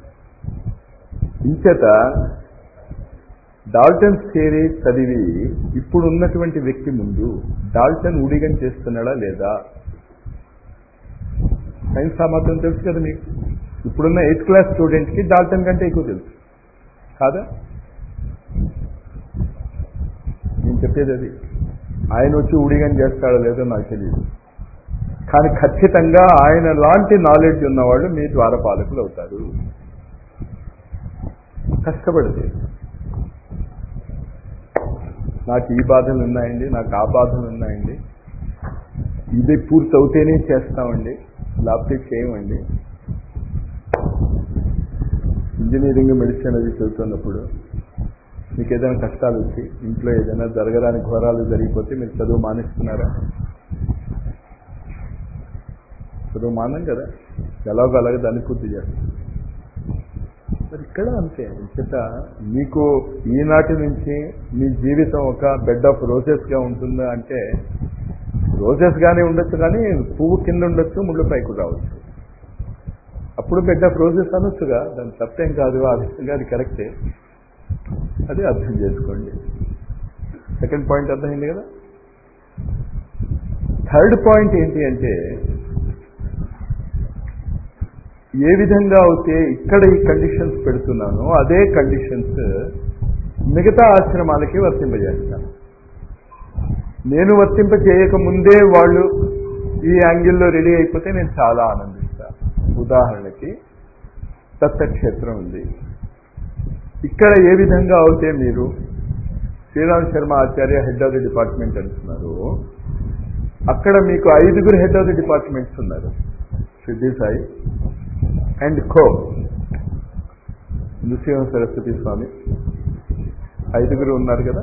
ఇంచేత డాల్టన్ థియరీ చదివి ఇప్పుడు ఉన్నటువంటి వ్యక్తి ముందు డాల్టన్ ఉడిగం చేస్తున్నాడా లేదా సైన్స్ ఆ మాత్రం తెలుసు కదా మీకు ఇప్పుడున్న ఎయిత్ క్లాస్ స్టూడెంట్కి డాల్టన్ కంటే ఎక్కువ తెలుసు కాదా నేను చెప్పేది అది ఆయన వచ్చి ఉడిగం చేస్తాడో లేదో నాకు తెలియదు కానీ ఖచ్చితంగా ఆయన లాంటి నాలెడ్జ్ ఉన్నవాళ్ళు మీ ద్వారపాలకులు అవుతారు కష్టపడితే నాకు ఈ బాధలు ఉన్నాయండి నాకు ఆ బాధలు ఉన్నాయండి ఇది పూర్తి అవుతేనే చేస్తామండి లేకపోతే చేయమండి ఇంజనీరింగ్ మెడిసిన్ అది చదువుతున్నప్పుడు మీకు ఏదైనా కష్టాలు వచ్చి ఇంట్లో ఏదైనా జరగడానికి ఘోరాలు జరిగిపోతే మీరు చదువు మానేస్తున్నారా చదువు మానం కదా ఎలాగో అలాగే దాన్ని పూర్తి చేస్తాం మరి ఇక్కడ అంతే చేత మీకు ఈనాటి నుంచి మీ జీవితం ఒక బెడ్ ఆఫ్ రోజెస్గా ఉంటుందా అంటే రోజెస్ గానే ఉండొచ్చు కానీ పువ్వు కింద ఉండొచ్చు ముళ్ళు పైకి రావచ్చు అప్పుడు బెడ్ ఆఫ్ రోజెస్ అనొచ్చుగా దాని తప్పేం కాదు ఆ విధంగా అది కరెక్టే అది అర్థం చేసుకోండి సెకండ్ పాయింట్ అర్థమైంది కదా థర్డ్ పాయింట్ ఏంటి అంటే ఏ విధంగా అయితే ఇక్కడ ఈ కండిషన్స్ పెడుతున్నానో అదే కండిషన్స్ మిగతా ఆశ్రమాలకి వర్తింపజేస్తాను నేను వర్తింప చేయక ముందే వాళ్ళు ఈ యాంగిల్లో రెడీ అయిపోతే నేను చాలా ఆనందిస్తాను ఉదాహరణకి దత్తక్షేత్రం ఉంది ఇక్కడ ఏ విధంగా అవుతే మీరు Sriram Sharma Acharya head of the department అంటున్నారు అక్కడ మీకు ఐదుగురు హెడ్ ఆఫ్ ది డిపార్ట్మెంట్స్ ఉన్నారు సిద్ధి సాయి అండ్ ఖో నృసింహ సరస్వతి స్వామి ఐదుగురు ఉన్నారు కదా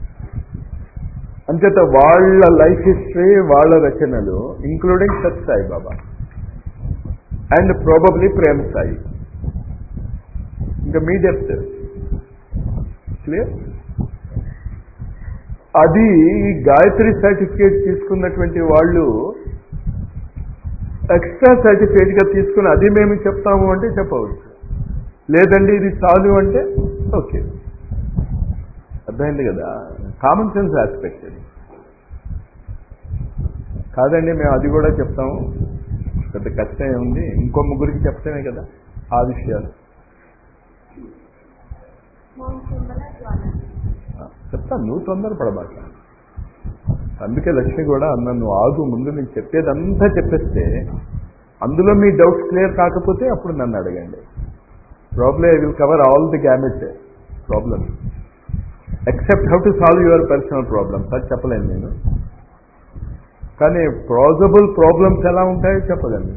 అంచేత వాళ్ళ లైఫ్ హిస్టరీ వాళ్ళ రచనలు including Sat Sai Baba and probably Prem Sai ఇంకా మీ డెప్త్ క్లియర్ అది ఈ గాయత్రి సర్టిఫికేట్ తీసుకున్నటువంటి వాళ్ళు ఎక్స్ట్రా సర్టిఫికేట్ గా తీసుకుని అది మేము చెప్తాము అంటే చెప్పవచ్చు లేదండి ఇది చాలు అంటే ఓకే అర్థమైంది కదా కామన్ సెన్స్ ఆస్పెక్ట్ అది కాదండి మేము అది కూడా చెప్తాము పెద్ద కష్టం ఏముంది ఇంకో ముగ్గురికి చెప్తామే కదా ఆ విషయాలు చెప్తాను నువ్వు తొందరపడబాక అందుకే లక్ష్మి కూడా అన్న నువ్వు ఆగు ముందు నేను చెప్పేదంతా చెప్పేస్తే అందులో మీ డౌట్స్ క్లియర్ కాకపోతే అప్పుడు నన్ను అడగండి problem I will cover all the gamut problem except how to solve your personal problems అది చెప్పలేను నేను కానీ ప్రాజబుల్ ప్రాబ్లమ్స్ ఎలా ఉంటాయో చెప్పగలను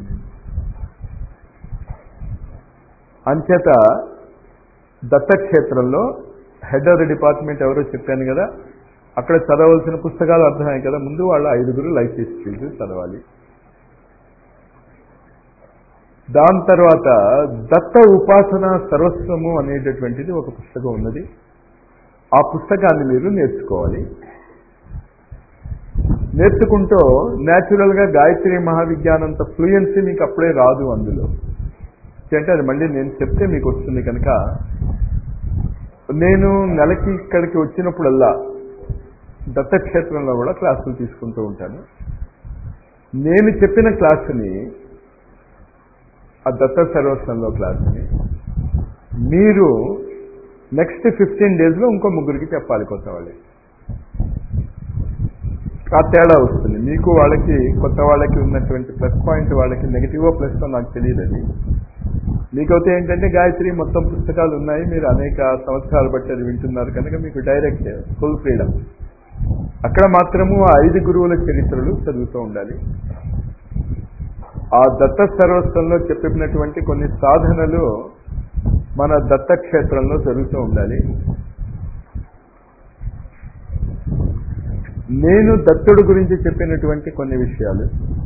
అంచేత దత్తక్షేత్రంలో హెడ్ ఆఫ్ ది డిపార్ట్మెంట్ ఎవరో చెప్పాను కదా అక్కడ చదవలసిన పుస్తకాలు అర్థమయ్యాయి కదా ముందు వాళ్ళ ఐదుగురు లైఫ్ హిస్టరీస్ చదవాలి దాని తర్వాత దత్త ఉపాసన సర్వస్వము అనేటటువంటిది ఒక పుస్తకం ఉన్నది ఆ పుస్తకాన్ని మీరు నేర్చుకోవాలి నేర్చుకుంటూ న్యాచురల్గా గాయత్రి మహావిజ్ఞానంత ఫ్లూయెన్సీ మీకు అప్పుడే రాదు అందులో అంటే అది మళ్ళీ నేను చెప్తే మీకు వస్తుంది కనుక నేను నెలకి ఇక్కడికి వచ్చినప్పుడల్లా దత్తక్షేత్రంలో కూడా క్లాసులు తీసుకుంటూ ఉంటాను నేను చెప్పిన క్లాసుని ఆ దత్త సర్వస్వంలో క్లాసుని మీరు నెక్స్ట్ ఫిఫ్టీన్ డేస్లో ఇంకో ముగ్గురికి చెప్పాలి కొత్త వాళ్ళకి ఆ తేడా వస్తుంది మీకు వాళ్ళకి కొత్త వాళ్ళకి ఉన్నటువంటి ప్లస్ పాయింట్ వాళ్ళకి నెగిటివో ప్లస్ నాకు తెలియదు అది మీకైతే ఏంటంటే గాయత్రి మొత్తం పుస్తకాలు ఉన్నాయి మీరు అనేక సంవత్సరాలు బట్టి అది వింటున్నారు కనుక మీకు డైరెక్ట్ ఫుల్ ఫ్రీడమ్ అక్కడ మాత్రము ఆ ఐదు గురువుల చరిత్రలు చదువుతూ ఉండాలి ఆ దత్త సర్వస్వంలో చెప్పినటువంటి కొన్ని సాధనలు మన దత్తక్షేత్రంలో జరుగుతూ ఉండాలి నేను దత్తుడు గురించి చెప్పినటువంటి కొన్ని విషయాలు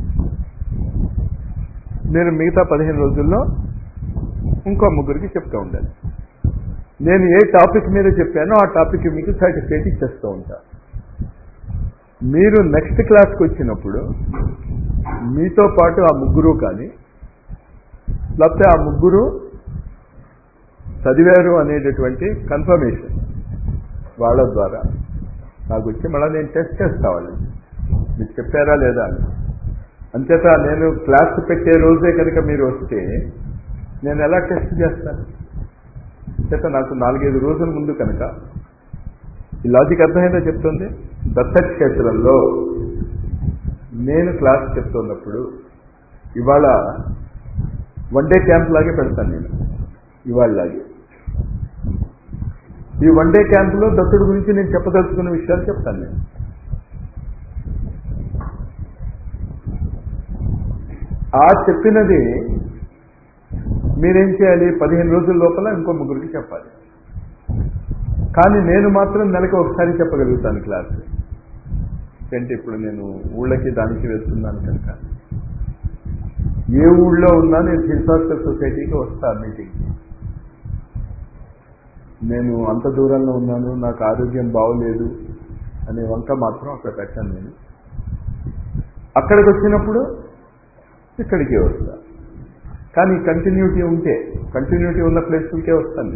నేను మిగతా పదిహేను రోజుల్లో ఇంకో ముగ్గురికి చెప్తూ ఉండాలి నేను ఏ టాపిక్ మీద చెప్పానో ఆ టాపిక్ మీకు సర్టిఫికేట్ ఇచ్చేస్తూ ఉంటా మీరు నెక్స్ట్ క్లాస్కి వచ్చినప్పుడు మీతో పాటు ఆ ముగ్గురు కానీ లేకపోతే ఆ ముగ్గురు చదివారు అనేటటువంటి కన్ఫర్మేషన్ వాళ్ళ ద్వారా నాకు వచ్చి మళ్ళీ నేను టెస్ట్ చేస్తా వాళ్ళని మీకు చెప్పారా లేదా అని అంచేత నేను క్లాస్ పెట్టే రోజే కనుక మీరు వస్తే నేను ఎలా టెస్ట్ చేస్తాను చేత నాకు నాలుగైదు రోజుల ముందు కనుక ఈ లాజిక్ అర్థమైందో చెప్తుంది దత్తక్షేత్రంలో నేను క్లాస్ చెప్తున్నప్పుడు ఇవాళ వన్ డే క్యాంప్ లాగే పెడతాను నేను ఇవాళ లాగే ఈ వన్ డే క్యాంపులో దత్తుడు గురించి నేను చెప్పదలుచుకున్న విషయాలు చెప్తాను నేను ఆ చెప్పినది మీరేం చేయాలి పదిహేను రోజుల లోపల ఇంకో ముగ్గురికి చెప్పాలి కానీ నేను మాత్రం నెలకు ఒకసారి చెప్పగలుగుతాను క్లాస్ అంటే ఇప్పుడు నేను ఊళ్ళకి దానికి వెళ్తున్నాను కనుక ఏ ఊళ్ళో ఉన్నా నేను ఫిలాసఫికల్ సొసైటీకి వస్తాను మీటింగ్ నేను అంత దూరంలో ఉన్నాను నాకు ఆరోగ్యం బాగోలేదు అనే వంక మాత్రం అక్కడ పెట్టాను నేను అక్కడికి వచ్చినప్పుడు ఇక్కడికే వస్తా కానీ కంటిన్యూటీ ఉంటే కంటిన్యూటీ ఉన్న ప్లేసులకే వస్తాను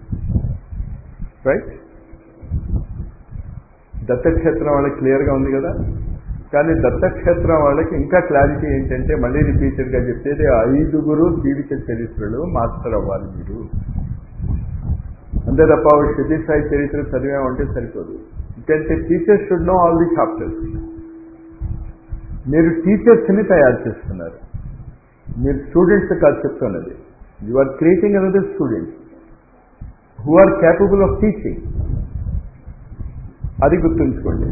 రైట్ దత్తక్షేత్రం వాళ్ళకి క్లియర్గా ఉంది కదా కానీ దత్తక్షేత్రం వాళ్ళకి ఇంకా క్లారిటీ ఏంటంటే మళ్ళీ రిపీటెడ్గా చెప్పేది ఐదుగురు జీవిత చరిత్రలు మాస్టర్ అవ్వాలి మీరు అంతే తప్ప శృతి సాయి చరిత్ర చదివామంటే సరిపోదు ఎందుకంటే teachers should know all the chapters మీరు టీచర్స్ని తయారు చేస్తున్నారు మీరు స్టూడెంట్స్ కాదు చెప్తున్నది you are creating another students who are capable of teaching అది గుర్తుంచుకోండి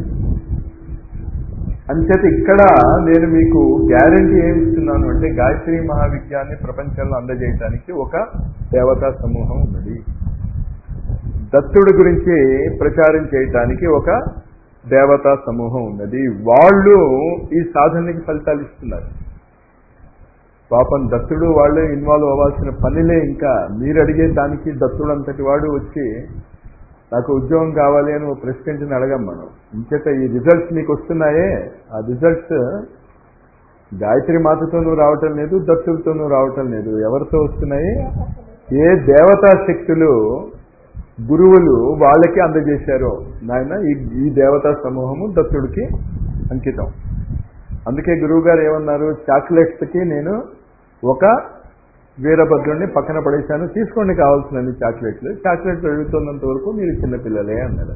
అంచేత ఇక్కడ నేను మీకు గ్యారంటీ ఏమి ఇస్తున్నాను అంటే గాయత్రి మహావిద్యాన్ని ప్రపంచంలో అందజేయడానికి ఒక దేవతా సమూహం ఉన్నది దత్తుడి గురించి ప్రచారం చేయటానికి ఒక దేవతా సమూహం ఉన్నది వాళ్ళు ఈ సాధనకి ఫలితాలు ఇస్తున్నారు పాపం దత్తుడు వాళ్ళే ఇన్వాల్వ్ అవ్వాల్సిన పనిలే ఇంకా మీరు అడిగే దానికి దత్తుడు అంతటి వాడు వచ్చి నాకు ఉద్యోగం కావాలి అని ఓ ప్రెసిడెంట్ని అడగం మనం ఇంచేత ఈ రిజల్ట్స్ మీకు వస్తున్నాయే ఆ రిజల్ట్స్ గాయత్రి మాతతోనూ రావటం లేదు దత్తుడితోనూ రావటం లేదు ఎవరితో వస్తున్నాయి ఏ దేవతా శక్తులు గురువులు వాళ్ళకి అందజేశారో నాయన ఈ ఈ దేవతా సమూహము దత్తుడికి అంకితం అందుకే గురువు గారు ఏమన్నారు చాక్లెట్స్కి నేను ఒక వీరభద్రుడిని పక్కన పడేశాను తీసుకోండి కావాల్సినన్ని చాక్లెట్లు చాక్లెట్లు అడుగుతున్నంత వరకు మీరు చిన్నపిల్లలే అన్నారు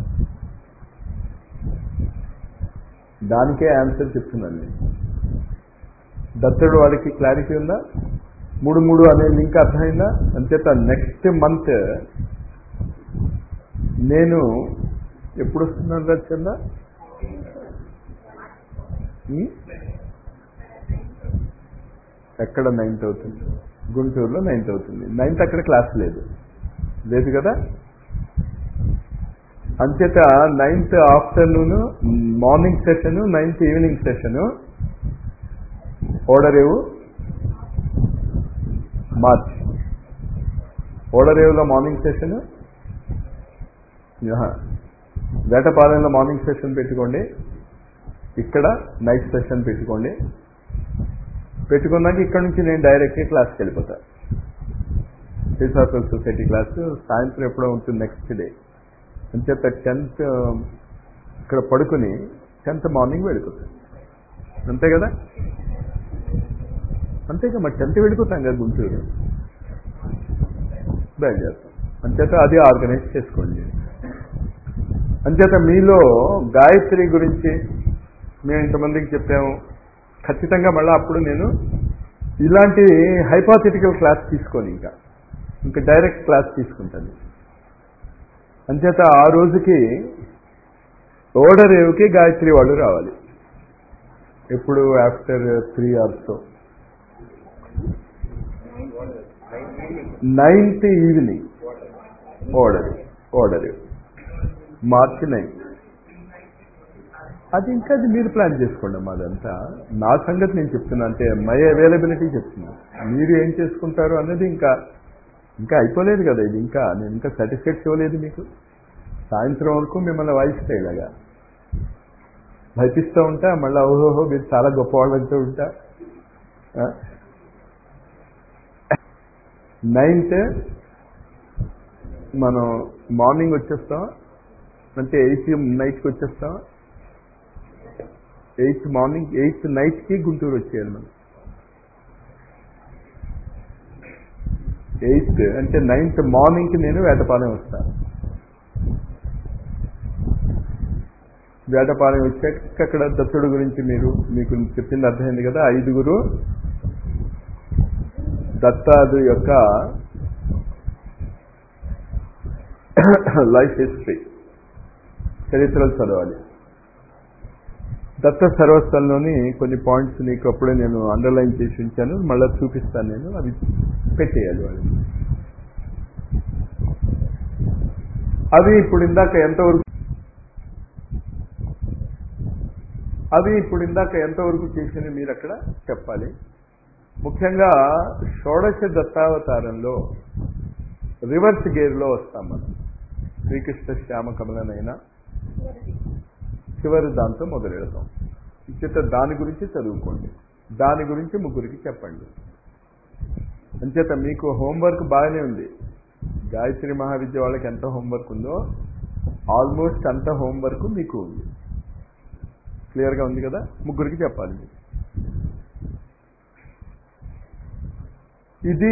దానికే ఆన్సర్ చెప్తున్నాను నేను దత్తుడు వాడికి క్లారిటీ ఉందా మూడు మూడు అనే లింక్ అర్థమైందా అంచేత నెక్స్ట్ మంత్ నేను ఎప్పుడు వస్తున్నాను రచందా ఎక్కడ నైన్త్ అవుతుంది గుంటూరులో నైన్త్ అవుతుంది నైన్త్ అక్కడ క్లాస్ లేదు లేదు కదా అంచేత ninth afternoon morning session ninth evening session Odarevu March ఓడరేవులో మార్నింగ్ సెషన్ వేటపాలెంలో మార్నింగ్ సెషన్ పెట్టుకోండి ఇక్కడ నైట్ సెషన్ పెట్టుకోండి పెట్టుకున్నాక ఇక్కడ నుంచి నేను డైరెక్ట్గా క్లాస్కి వెళ్ళిపోతా ఫిలాసఫికల్ సొసైటీ క్లాస్ సాయంత్రం ఎప్పుడో ఉంటుంది నెక్స్ట్ డే అంచేత టెన్త్ ఇక్కడ పడుకుని టెన్త్ మార్నింగ్ వెళ్ళిపోతాం అంతే కదా అంతేగా మరి టెన్త్ వెళ్ళిపోతాం కదా గుంటూరు బయలుదేరుతాం అంచేత అది ఆర్గనైజ్ చేసుకోండి అంచేత మీలో గాయత్రి గురించి మేము ఇంతమందికి చెప్పాము ఖచ్చితంగా మళ్ళీ అప్పుడు నేను ఇలాంటి హైపాథెటికల్ క్లాస్ తీసుకోను ఇంకా ఇంకా డైరెక్ట్ క్లాస్ తీసుకుంటాను అంచేత ఆ రోజుకి ఓడరేవుకి గాయత్రి వాళ్ళు రావాలి ఎప్పుడు ఆఫ్టర్ త్రీ అవర్స్తో నైన్త్ ఈవినింగ్ ఓడరు ఓడరు మార్చి నైన్త్ అది ఇంకా అది మీరు ప్లాన్ చేసుకోండి అమ్మా అదంతా నా సంగతి నేను చెప్తున్నా అంటే మై అవైలబిలిటీ చెప్తున్నా మీరు ఏం చేసుకుంటారు అన్నది ఇంకా ఇంకా అయిపోలేదు కదా ఇది ఇంకా నేను ఇంకా సర్టిఫికేట్స్ ఇవ్వలేదు మీకు సాయంత్రం వరకు మిమ్మల్ని వాయిస్తా ఇలాగా భయపిస్తూ ఉంటా మళ్ళీ ఓహోహో మీరు చాలా గొప్పవాళ్ళు అంటూ ఉంటా నైన్త్ మనం మార్నింగ్ వచ్చేస్తాం అంటే ఎయిత్ నైట్కి వచ్చేస్తాం ఎయిత్ మార్నింగ్ ఎయిత్ నైట్కి గుంటూరు వచ్చేయాలి మనం ఎయిత్ అంటే నైన్త్ మార్నింగ్కి నేను వేటపాలెం వస్తాను వేటపాలెం వచ్చాక అక్కడ దత్తుడు గురించి మీరు మీకు చెప్పింది అర్థమైంది కదా ఐదుగురు దత్తాదు యొక్క లైఫ్ హిస్టరీ చరిత్రలు చదవాలి దత్త సర్వస్థలంలోని కొన్ని పాయింట్స్ నీకు అప్పుడే నేను అండర్లైన్ చేసి ఉంచాను మళ్ళీ చూపిస్తాను నేను అవి పెట్టేయాలి వాళ్ళు అవి ఇప్పుడు ఇందాక ఎంతవరకు అవి ఇప్పుడు ఇందాక ఎంతవరకు చేసింది మీరు అక్కడ చెప్పాలి ముఖ్యంగా షోడశ దత్తావతారంలో రివర్స్ గేర్లో వస్తాం మనం శ్రీకృష్ణ శ్యామ కమలనైనా చివరి దాంతో మొదలెడతాం ఇచ్చేత దాని గురించి చదువుకోండి దాని గురించి ముగ్గురికి చెప్పండి అంచేత మీకు హోంవర్క్ బాగానే ఉంది గాయత్రి మహావిద్య వాళ్ళకి ఎంత హోంవర్క్ ఉందో ఆల్మోస్ట్ అంత హోంవర్క్ మీకు ఉంది క్లియర్గా ఉంది కదా ముగ్గురికి చెప్పాలి మీరు ఇది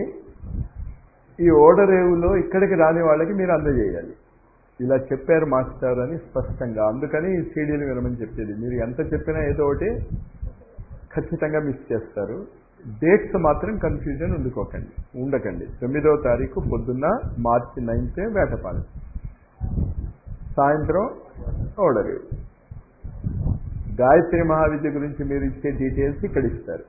ఈ ఓడరేవులో ఇక్కడికి రాని వాళ్ళకి మీరు అందజేయాలి ఇలా చెప్పారు మాస్టర్ అని స్పష్టంగా అందుకని ఈ సీడీలు వినమని చెప్పేది మీరు ఎంత చెప్పినా ఏదో ఒకటి ఖచ్చితంగా మిస్ చేస్తారు డేట్స్ మాత్రం కన్ఫ్యూజన్ ఉండుకోకండి ఉండకండి తొమ్మిదవ తారీఖు పొద్దున్న మార్చి నైన్త్ వేటపాలెం సాయంత్రం ఓడరేవు గాయత్రి మహావిద్య గురించి మీరు ఇచ్చే డీటెయిల్స్ ఇక్కడ ఇస్తారు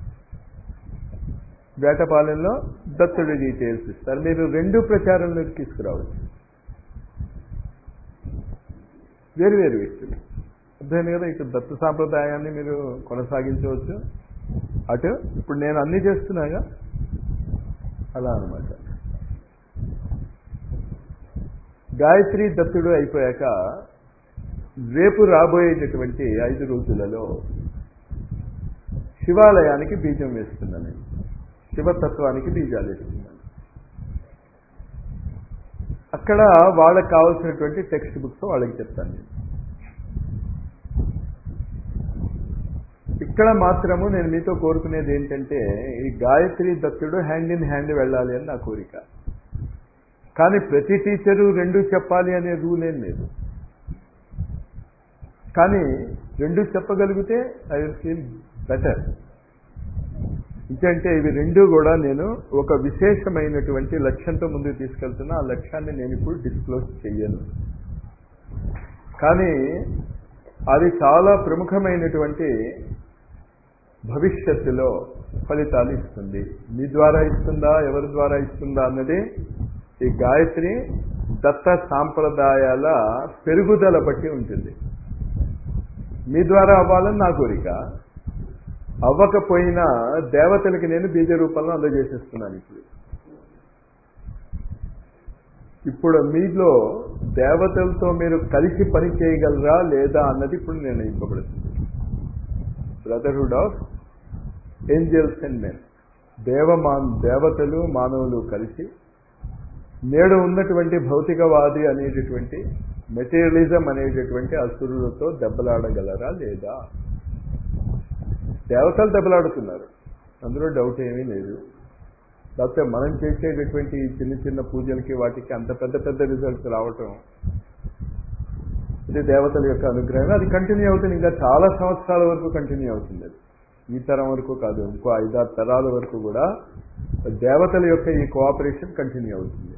వేటపాలెంలో దత్తుడి డీటెయిల్స్ ఇస్తారు మీరు రెండు ప్రచారంలోకి తీసుకురావచ్చు వేరు వేరు వ్యక్తులు అర్థమైంది కదా ఇటు దత్తు సాంప్రదాయాన్ని మీరు కొనసాగించవచ్చు అటు ఇప్పుడు నేను అన్ని చేస్తున్నాగా అలా అనమాట గాయత్రి దత్తుడు అయిపోయాక రేపు రాబోయేటటువంటి ఐదు రోజులలో శివాలయానికి బీజం వేస్తున్నాను నేను శివతత్వానికి బీజాలు వేస్తున్నాను అక్కడ వాళ్ళకి కావాల్సినటువంటి టెక్స్ట్ బుక్స్ వాళ్ళకి చెప్తాను నేను ఇక్కడ మాత్రము నేను మీతో కోరుకునేది ఏంటంటే ఈ గాయత్రి దత్తుడు హ్యాండ్ ఇన్ హ్యాండ్ వెళ్ళాలి అని నా కోరిక కానీ ప్రతి టీచరు రెండు చెప్పాలి అనే రూల్ ఏం లేదు కానీ రెండు చెప్పగలిగితే ఐ విల్ ఫీల్ బెటర్ ఇంకంటే ఇవి రెండు కూడా నేను ఒక విశేషమైనటువంటి లక్ష్యంతో ముందుకు తీసుకెళ్తున్నా ఆ లక్ష్యాన్ని నేను ఇప్పుడు డిస్క్లోజ్ చెయ్యను కానీ అది చాలా ప్రముఖమైనటువంటి భవిష్యత్తులో ఫలితాలు ఇస్తుంది మీ ద్వారా ఇస్తుందా ఎవరి ద్వారా ఇస్తుందా అన్నది ఈ గాయత్రి దత్త సాంప్రదాయాల పెరుగుదల బట్టి ఉంటుంది మీ ద్వారా అవ్వాలని నా కోరిక అవ్వకపోయినా దేవతలకి నేను బీజ రూపంలో అందజేసేస్తున్నాను ఇప్పుడు ఇప్పుడు మీలో దేవతలతో మీరు కలిసి పని చేయగలరా లేదా అన్నది ఇప్పుడు నిర్ణయింపబడుతుంది brotherhood of angels and men దేవమాన్ దేవతలు మానవులు కలిసి నేడు ఉన్నటువంటి భౌతికవాది అనేటటువంటి మెటీరియలిజం అనేటటువంటి అసురులతో దెబ్బలాడగలరా లేదా దేవతలు దెబ్బలాడుతున్నారు అందులో డౌట్ ఏమీ లేదు లేకపోతే మనం చేసేటటువంటి చిన్న చిన్న పూజలకి వాటికి అంత పెద్ద పెద్ద రిజల్ట్స్ రావటం ఇది దేవతల యొక్క అనుగ్రహం అది కంటిన్యూ అవుతుంది ఇంకా చాలా సంవత్సరాల వరకు కంటిన్యూ అవుతుంది అది ఈ తరం వరకు కాదు ఇంకో ఐదారు తరాల వరకు కూడా దేవతల యొక్క ఈ కోఆపరేషన్ కంటిన్యూ అవుతుంది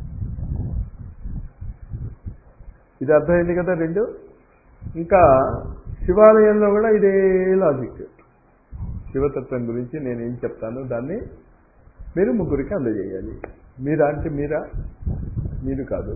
ఇది అర్థమైంది కదా రెండు ఇంకా శివాలయంలో కూడా ఇదే లాజిక్ శివతత్వం గురించి నేను ఏం చెప్తాను దాన్ని మీరు ముగ్గురికి అందజేయాలి మీరా అంటే మీరా మీరు కాదు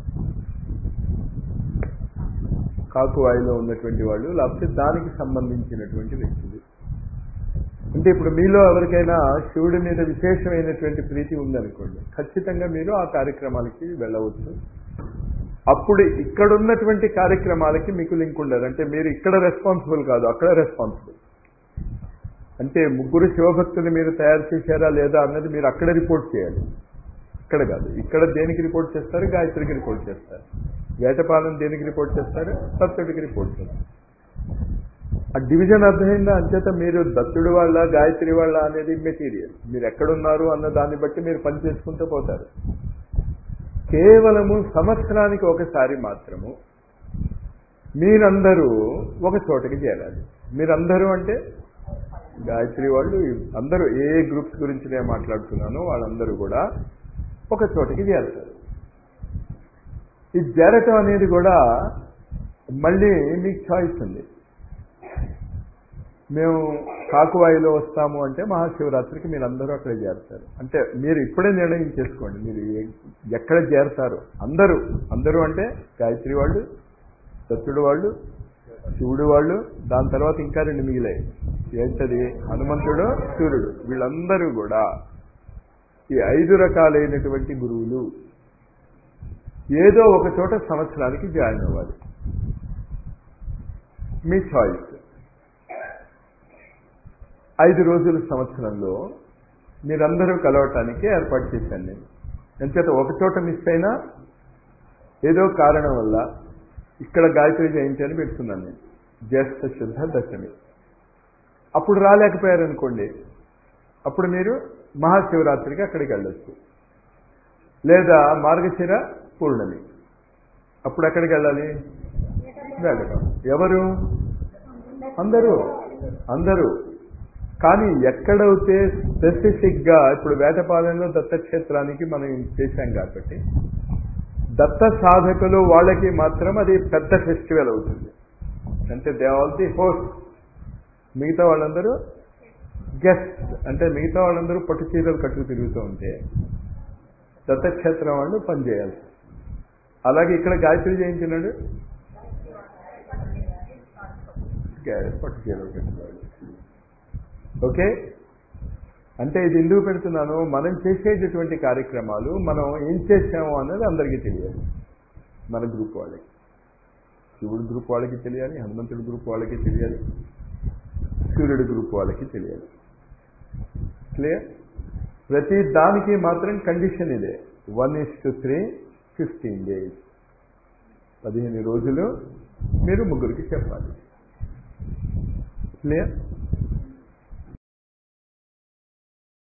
కాకువాయిలో ఉన్నటువంటి వాళ్ళు లేకపోతే దానికి సంబంధించినటువంటి వ్యక్తులు అంటే ఇప్పుడు మీలో ఎవరికైనా శివుడి మీద విశేషమైనటువంటి ప్రీతి ఉందనుకోండి ఖచ్చితంగా మీరు ఆ కార్యక్రమాలకి వెళ్ళవచ్చు అప్పుడు ఇక్కడున్నటువంటి కార్యక్రమాలకి మీకు లింక్ ఉండదు అంటే మీరు ఇక్కడ రెస్పాన్సిబుల్ కాదు అక్కడ రెస్పాన్సిబుల్ అంటే ముగ్గురు శివభక్తులు మీరు తయారు చేశారా లేదా అన్నది మీరు అక్కడ రిపోర్ట్ చేయాలి ఇక్కడ కాదు ఇక్కడ దేనికి రిపోర్ట్ చేస్తారు గాయత్రికి రిపోర్ట్ చేస్తారు వేటపాలెం దేనికి రిపోర్ట్ చేస్తారు దత్తుడికి రిపోర్ట్ చేస్తారు ఆ డివిజన్ అర్థమైందా అంచేత మీరు దత్తుడు వాళ్ళ గాయత్రి వాళ్ళ అనేది మెటీరియల్ మీరు ఎక్కడున్నారు అన్న దాన్ని బట్టి మీరు పని చేసుకుంటూ పోతారు కేవలము సంవత్సరానికి ఒకసారి మాత్రము మీరందరూ ఒక చోటకి చేరాలి మీరందరూ అంటే గాయత్రి వాళ్ళు అందరూ ఏ గ్రూప్స్ గురించి నేను మాట్లాడుతున్నానో వాళ్ళందరూ కూడా ఒక చోటకి చేరుతారు ఈ చేరటం అనేది కూడా మళ్ళీ మీకు చాయిస్ ఉంది మేము కాకువాయిలో వస్తాము అంటే మహాశివరాత్రికి మీరు అందరూ అక్కడ చేరుతారు అంటే మీరు ఇప్పుడే నిర్ణయం చేసుకోండి మీరు ఎక్కడ చేరతారు అందరూ అందరూ అంటే గాయత్రి వాళ్ళు దత్తుడు వాళ్ళు శివుడు వాళ్ళు దాని తర్వాత ఇంకా రెండు మిగిలాయి ఏంటది హనుమంతుడు సూర్యుడు వీళ్ళందరూ కూడా ఈ ఐదు రకాలైనటువంటి గురువులు ఏదో ఒక చోట సంవత్సరానికి జాయిన్ అవ్వాలి మీ చాయిస్ ఐదు రోజుల సంవత్సరంలో మీరందరూ కలవటానికి ఏర్పాటు చేశాను నేను ఎంచేత ఒక చోట మిస్ అయినా ఏదో కారణం వల్ల ఇక్కడ గాయత్రి జయంతి అని పెడుతున్నాను నేను జ్యేష్ఠ శుద్ధ దశమి అప్పుడు రాలేకపోయారనుకోండి అప్పుడు మీరు మహాశివరాత్రికి అక్కడికి వెళ్ళొచ్చు లేదా మార్గశిర పూర్ణమి అప్పుడు ఎక్కడికి వెళ్ళాలి వేటగాం ఎవరు అందరూ అందరూ కానీ ఎక్కడైతే స్పెసిఫిక్గా ఇప్పుడు వేటపాలెంలో దత్తక్షేత్రానికి మనం చేశాం కాబట్టి దత్త సాధకులు వాళ్ళకి మాత్రం అది పెద్ద ఫెస్టివల్ అవుతుంది అంటే దే ఆల్ ది హోస్ట్ మిగతా వాళ్ళందరూ గెస్ట్ అంటే మిగతా వాళ్ళందరూ పట్టు చీరలు కట్టుకు తిరుగుతూ ఉంటే దత్తక్షేత్రం వాళ్ళు పనిచేయాలి అలాగే ఇక్కడ గాయత్రి జయించినాడు పట్టు చీరలు కట్టుకోవాలి ఓకే అంటే ఇది ఎందుకు పెడుతున్నాను మనం చేసేటటువంటి కార్యక్రమాలు మనం ఏం చేసాము అన్నది అందరికీ తెలియాలి మన గ్రూప్ వాళ్ళకి శివుడు గ్రూప్ వాళ్ళకి తెలియాలి హనుమంతుడి గ్రూప్ వాళ్ళకి తెలియాలి సూర్యుడి గ్రూప్ వాళ్ళకి తెలియాలి క్లియర్ ప్రతి దానికి మాత్రం కండిషన్ ఇదే one is to three fifteen days పదిహేను రోజులు మీరు ముగ్గురికి చెప్పాలి క్లియర్